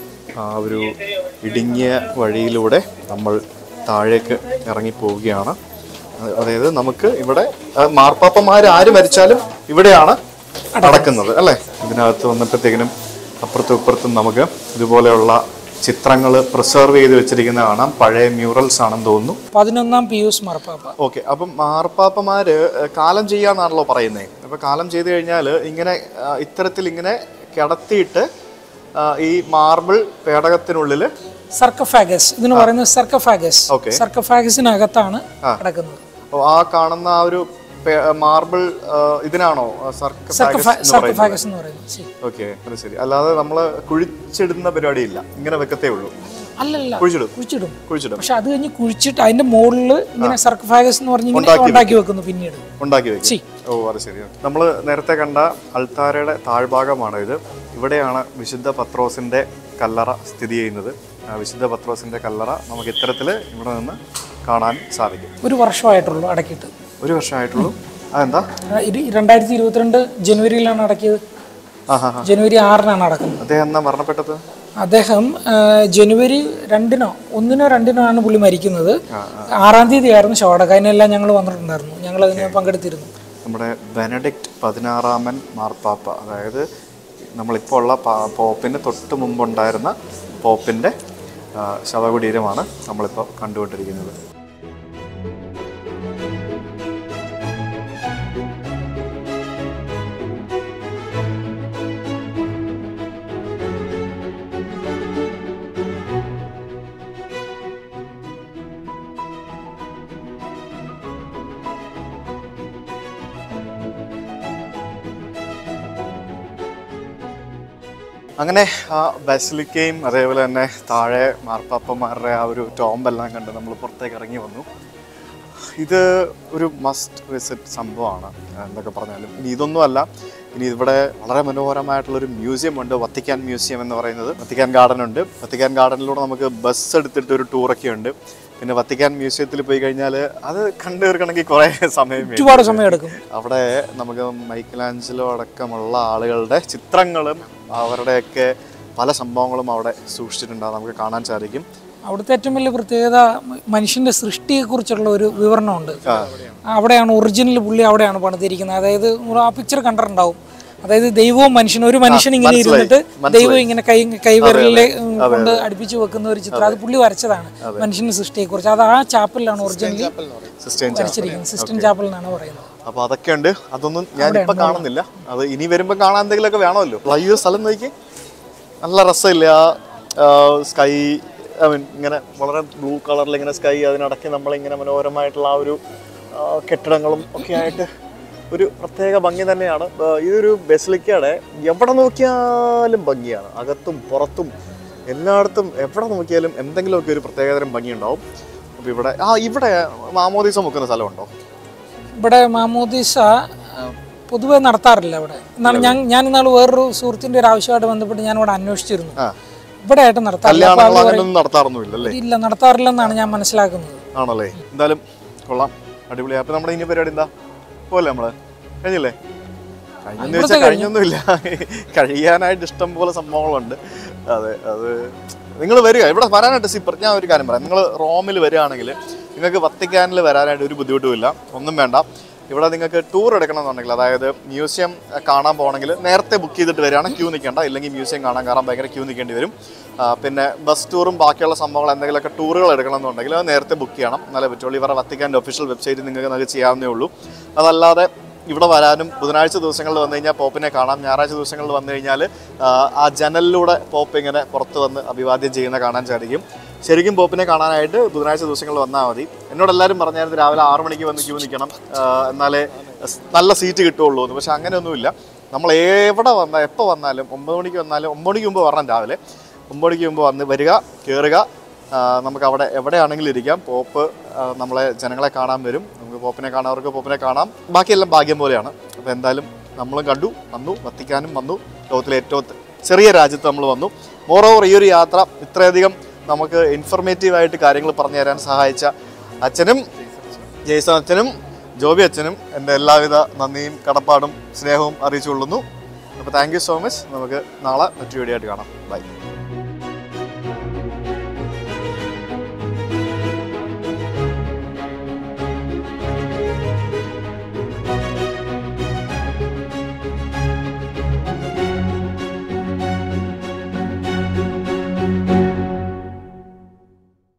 ആ ഒരു ഇടുങ്ങിയ വഴിയിലൂടെ നമ്മൾ താഴേക്ക് ഇറങ്ങി പോവുകയാണ് അത് അതായത് നമുക്ക് ഇവിടെ ആ, മാർപ്പാപ്പമാർ ആര് മരിച്ചാലും ഇവിടെയാണ് നടക്കുന്നത് അല്ലേ ഇതിനകത്ത് വന്നപ്പോഴത്തേക്കിനും അപ്പുറത്തും ഇപ്പുറത്തും നമുക്ക് ഇതുപോലെയുള്ള ചിത്രങ്ങൾ പ്രിസർവ് ചെയ്ത് വെച്ചിരിക്കുന്ന കാണാം പഴയ മ്യൂറൽസ് ആണെന്ന് തോന്നുന്നു പതിനൊന്നാം പിയൂസ് മാർപ്പാപ്പ ഓക്കെ അപ്പം മാർപ്പാപ്പമാര് കാലം ചെയ്യാന്നാണല്ലോ പറയുന്നത് അപ്പൊ കാലം ചെയ്ത് കഴിഞ്ഞാൽ ഇങ്ങനെ ആ, ഇത്തരത്തിൽ ഇങ്ങനെ കിടത്തിയിട്ട് ആ, ഈ മാർബിൾ പേടകത്തിനുള്ളിൽ സർക്കഫാഗസ് ഇതിന് പറയുന്നത് സർക്കഫാഗസ് Okay. സർക്കഫാഗസിനകത്താണ് കിടക്കുന്നത് അപ്പോൾ ആ കാണുന്ന ആ ഒരു മാർബിൾ ഇതിനാണോ സർക്കഫാഗസ് എന്ന് പറയുന്നത് ശരി. ഓക്കെ അത് ശരി അല്ലാതെ നമ്മൾ കുഴിച്ചിടുന്ന പരിപാടിയില്ല ഇങ്ങനെ വെക്കത്തേ ഉള്ളൂ അല്ലല്ല കുഴിച്ചിടും കുഴിച്ചിടും കുഴിച്ചിടും പക്ഷെ അത് കഴിഞ്ഞ് കുഴിച്ചിട്ട് അതിന്റെ മുകളിൽ ഇങ്ങനെ സർക്കഫാഗസ് എന്ന് പറഞ്ഞ് ഇങ്ങനെ ഉണ്ടാക്കി ഉണ്ടാക്കി വെക്കുന്നു പിന്നീട് ഉണ്ടാക്കി വെക്കും ശരി. ഓ അത് ശരിയാണ് നമ്മൾ നേരത്തെ കണ്ട അൾത്താരയുടെ താഴ്ഭാഗമാണ് ഇത് ഇവിടെയാണ് വിശുദ്ധ പത്രോസിന്റെ കല്ലറ സ്ഥിതി ചെയ്യുന്നത് ആ വിശുദ്ധ പത്രോസിന്റെ കല്ലറ നമുക്ക് ഇത്തരത്തിൽ ഇവിടെ നിന്ന് കാണാൻ സാധിക്കും ഒരു വർഷമായിട്ടുള്ളൂ അടക്കിയിട്ട് ഒരു വർഷമായിട്ടുള്ളൂ അതെന്താ ആ, ഇത് രണ്ടായിരത്തി ഇരുപത്തിരണ്ട് ജനുവരിയിലാണ് അടക്കിയത് ആ ഹാ ജനുവരി ആറിനാണ് അടക്കുന്നത് അദ്ദേഹം എന്നാ മരണപ്പെട്ടത് അദ്ദേഹം ആ, ജനുവരി രണ്ടിനോ ഒന്നിനോ രണ്ടിനോ ആണ് പുള്ളി മരിക്കുന്നത് ആറാം തീയതി ആയിരുന്നു ശവടക്ക അതിനെല്ലാം ഞങ്ങൾ വന്നിട്ടുണ്ടായിരുന്നു ഞങ്ങൾ അതിന് പങ്കെടുത്തിരുന്നു നമ്മുടെ ബെനഡിക്റ്റ് പതിനാറാമൻ മാർപ്പാപ്പ അതായത് നമ്മളിപ്പോൾ ഉള്ള പാ- പോപ്പിന് തൊട്ട് മുമ്പുണ്ടായിരുന്ന പോപ്പിൻ്റെ ആ, ശവകുടീരമാണ് നമ്മളിപ്പോൾ കണ്ടുകൊണ്ടിരിക്കുന്നത് അങ്ങനെ ആ ബസിലിക്കയും അതേപോലെ തന്നെ താഴെ മാർപ്പാപ്പന്മാരുടെ ആ ഒരു ടോംബെല്ലാം കണ്ട് നമ്മൾ പുറത്തേക്ക് ഇറങ്ങി വന്നു ഇത് ഒരു മസ്റ്റ് വിസിറ്റ് സംഭവമാണ് എന്തൊക്കെ പറഞ്ഞാലും ഇനി ഇതൊന്നുമല്ല ഇനി ഇവിടെ വളരെ മനോഹരമായിട്ടുള്ളൊരു മ്യൂസിയം ഉണ്ട് വത്തിക്കാൻ മ്യൂസിയം എന്ന് പറയുന്നത് വത്തിക്കാൻ ഗാർഡൻ ഉണ്ട് വത്തിക്കാൻ ഗാർഡനിലൂടെ നമുക്ക് ബസ് എടുത്തിട്ട് ഒരു ടൂറൊക്കെ ഉണ്ട് പിന്നെ വത്തിക്കാൻ മ്യൂസിയത്തിൽ പോയി കഴിഞ്ഞാൽ അത് കണ്ടു തീർക്കണമെങ്കിൽ കുറേ സമയം വേണ്ടി ഒരുപാട് സമയം എടുക്കും അവിടെ നമുക്ക് മൈക്കലാഞ്ചലോ അടക്കമുള്ള ആളുകളുടെ ചിത്രങ്ങളും അവരുടെയൊക്കെ പല സംഭവങ്ങളും അവിടെ സൂക്ഷിച്ചിട്ടുണ്ടാകും നമുക്ക് കാണാൻ സാധിക്കും അവിടുത്തെ ഏറ്റവും വലിയ പ്രത്യേകത മനുഷ്യന്റെ സൃഷ്ടിയെക്കുറിച്ചുള്ള ഒരു വിവരണമുണ്ട് അവിടെയാണ് ഒറിജിനൽ പുള്ളി അവിടെയാണ് പണിതിരിക്കുന്നത് അതായത് നമ്മൾ ആ പിക്ചർ കണ്ടിട്ടുണ്ടാവും അതായത് ദൈവവും മനുഷ്യനും ഒരു മനുഷ്യൻ ഇങ്ങനെ മനസ്സിലായി, ഇരുന്നിട്ട് ദൈവം ഇങ്ങനെ കൈ കൈവിരലിലെ ഉം, കൊണ്ട് അടുപ്പിച്ച് വെക്കുന്ന ഒരു ചിത്രം അത് പുള്ളി വരച്ചതാണ് മനുഷ്യന്റെ സൃഷ്ടിയെക്കുറിച്ച് അത് ആ ചാപ്പലിലാണ് ഒറിജിനലി സിസ്റ്റേൻ വരച്ചിരിക്കുന്നത് സിസ്റ്റം ചാപ്പൽ എന്നാണ് പറയുന്നത് അപ്പോൾ അതൊക്കെ ഉണ്ട് അതൊന്നും ഞാൻ ഇപ്പൊ കാണുന്നില്ല അത് ഇനി വരുമ്പോൾ കാണാൻ എന്തെങ്കിലുമൊക്കെ വേണമല്ലോ അപ്പോൾ ഈ ഒരു സ്ഥലം നോക്കി നല്ല രസമില്ല സ്കൈ ഐ മീൻ ഇങ്ങനെ വളരെ ബ്ലൂ കളറിൽ ഇങ്ങനെ സ്കൈ അതിനിടയ്ക്ക് നമ്മളിങ്ങനെ മനോഹരമായിട്ടുള്ള ആ ഒരു ആ, കെട്ടിടങ്ങളും ഒക്കെ ആയിട്ട് ഒരു പ്രത്യേക ഭംഗി തന്നെയാണ് ആ, ഇതൊരു ബസിലിക്കയുടെ എവിടെ നോക്കിയാലും ഭംഗിയാണ് അകത്തും പുറത്തും എല്ലായിടത്തും എവിടെ നോക്കിയാലും എന്തെങ്കിലുമൊക്കെ ഒരു പ്രത്യേകതരം ഭംഗിയുണ്ടാവും അപ്പോൾ ഇവിടെ ആ ഇവിടെ മാമോദീസം വെക്കുന്ന സ്ഥലമുണ്ടോ ഇവിടെ മാമോദീസ ആ, പൊതുവെ നടത്താറില്ല ഇവിടെ എന്നാണ് ഞാൻ ഞാൻ ഇന്നാൾ വേറൊരു സുഹൃത്തിൻ്റെ ഒരു ആവശ്യമായിട്ട് ബന്ധപ്പെട്ട് ഞാൻ ഇവിടെ അന്വേഷിച്ചിരുന്നു ആ ഇവിടെ ആയിട്ട് നടത്താറില്ല അപ്പോൾ കല്യാണങ്ങൾ അത് അങ്ങനെയൊന്നും നടത്താറൊന്നുമില്ല അല്ലേ ഇല്ല നടത്താറില്ലെന്നാണ് ഞാൻ മനസ്സിലാക്കുന്നത് ആണല്ലേ എന്തായാലും കൊള്ളാം അടിപൊളിയാ അപ്പൊ നമ്മുടെ ഇനി പരിപാടി എന്താ പോലെ നമ്മള് കഴിഞ്ഞില്ലേ കഴിഞ്ഞെന്ന് വെച്ചാൽ കഴിഞ്ഞൊന്നുമില്ല കഴിയാനായിട്ട് ഇഷ്ടം പോലെ സംഭവങ്ങളുണ്ട് അതെ അത് നിങ്ങൾ വരിക ഇവിടെ വരാനായിട്ട് സിപ്പർ ഞാൻ ഒരു കാര്യം പറയാം നിങ്ങൾ റോമിൽ വരികയാണെങ്കിൽ നിങ്ങൾക്ക് വത്തിക്കാനിൽ വരാനായിട്ട് ഒരു ബുദ്ധിമുട്ടുമില്ല ഒന്നും വേണ്ട ഇവിടെ നിങ്ങൾക്ക് ടൂർ എടുക്കണമെന്നുണ്ടെങ്കിൽ അതായത് മ്യൂസിയം കാണാൻ പോകണമെങ്കിൽ നേരത്തെ ബുക്ക് ചെയ്തിട്ട് വരികയാണെങ്കിൽ ക്യൂ നിൽക്കേണ്ട ഇല്ലെങ്കിൽ മ്യൂസിയം കാണാൻ കയറാൻ ഭയങ്കര ക്യൂ നിൽക്കേണ്ടി വരും ആ, പിന്നെ ബസ് ടൂറും ബാക്കിയുള്ള സംഭവങ്ങൾ എന്തെങ്കിലുമൊക്കെ ടൂറുകൾ എടുക്കണമെന്നുണ്ടെങ്കിൽ അത് നേരത്തെ ബുക്ക് ചെയ്യണം എന്നാലേ പറ്റുള്ളൂ ഇവരുടെ വത്തിക്കാൻ്റെ ഒഫീഷ്യൽ വെബ്സൈറ്റിൽ നിങ്ങൾക്ക് നമുക്ക് ചെയ്യാവുന്നേ ഉള്ളൂ അതല്ലാതെ ഇവിടെ വരാനും ബുധനാഴ്ച ദിവസങ്ങളിൽ വന്നു കഴിഞ്ഞാൽ പോപ്പിനെ കാണാം ഞായറാഴ്ച ദിവസങ്ങളിൽ വന്നു കഴിഞ്ഞാൽ ആ, ആ ജനലിലൂടെ പോപ്പ് ഇങ്ങനെ പുറത്ത് വന്ന് അഭിവാദ്യം ചെയ്യുന്ന കാണാൻ സാധിക്കും ശരിക്കും പോപ്പിനെ കാണാനായിട്ട് ബുധനാഴ്ച ദിവസങ്ങളിൽ വന്നാൽ മതി എന്നോട് എല്ലാവരും പറഞ്ഞായിരുന്നു രാവിലെ ആറ് മണിക്ക് വന്ന് ക്യൂ നിൽക്കണം ആ, എന്നാലേ സ് നല്ല സീറ്റ് കിട്ടുള്ളൂ എന്ന് പക്ഷെ അങ്ങനെയൊന്നുമില്ല നമ്മൾ എവിടെ വന്നാൽ എപ്പോൾ വന്നാലും ഒമ്പത് മണിക്ക് വന്നാലും ഒമ്പത് മണിക്ക് മുമ്പ് വരണം രാവിലെ ഒമ്പത് മണിക്ക് മുമ്പ് വന്ന് വരിക കയറുക ആ, നമുക്ക് അവിടെ എവിടെയാണെങ്കിലും ഇരിക്കാം പോപ്പ് ആ, നമ്മളെ ജനങ്ങളെ കാണാൻ വരും നമുക്ക് പോപ്പിനെ കാണാവർക്ക് പോപ്പിനെ കാണാം ബാക്കിയെല്ലാം ഭാഗ്യം പോലെയാണ് അപ്പോൾ എന്തായാലും നമ്മളും കണ്ടു വന്നു വത്തിക്കാനും വന്നു ലോകത്തിലെ ഏറ്റവും ചെറിയ രാജ്യത്ത് നമ്മൾ വന്നു മോറോവർ ഈ ഒരു യാത്ര ഇത്രയധികം നമുക്ക് ഇൻഫർമേറ്റീവ് ആയിട്ട് കാര്യങ്ങൾ പറഞ്ഞു തരാൻ സഹായിച്ച അച്ഛനും ജയ്സൺ അച്ഛനും ജോബി അച്ഛനും എൻ്റെ എല്ലാവിധ നന്ദിയും കടപ്പാടും സ്നേഹവും അറിയിച്ചുകൊള്ളുന്നു അപ്പോൾ താങ്ക് യു സോ മച്ച് നമുക്ക് നാളെ മറ്റൊരു വീഡിയോ ആയിട്ട് കാണാം ബൈ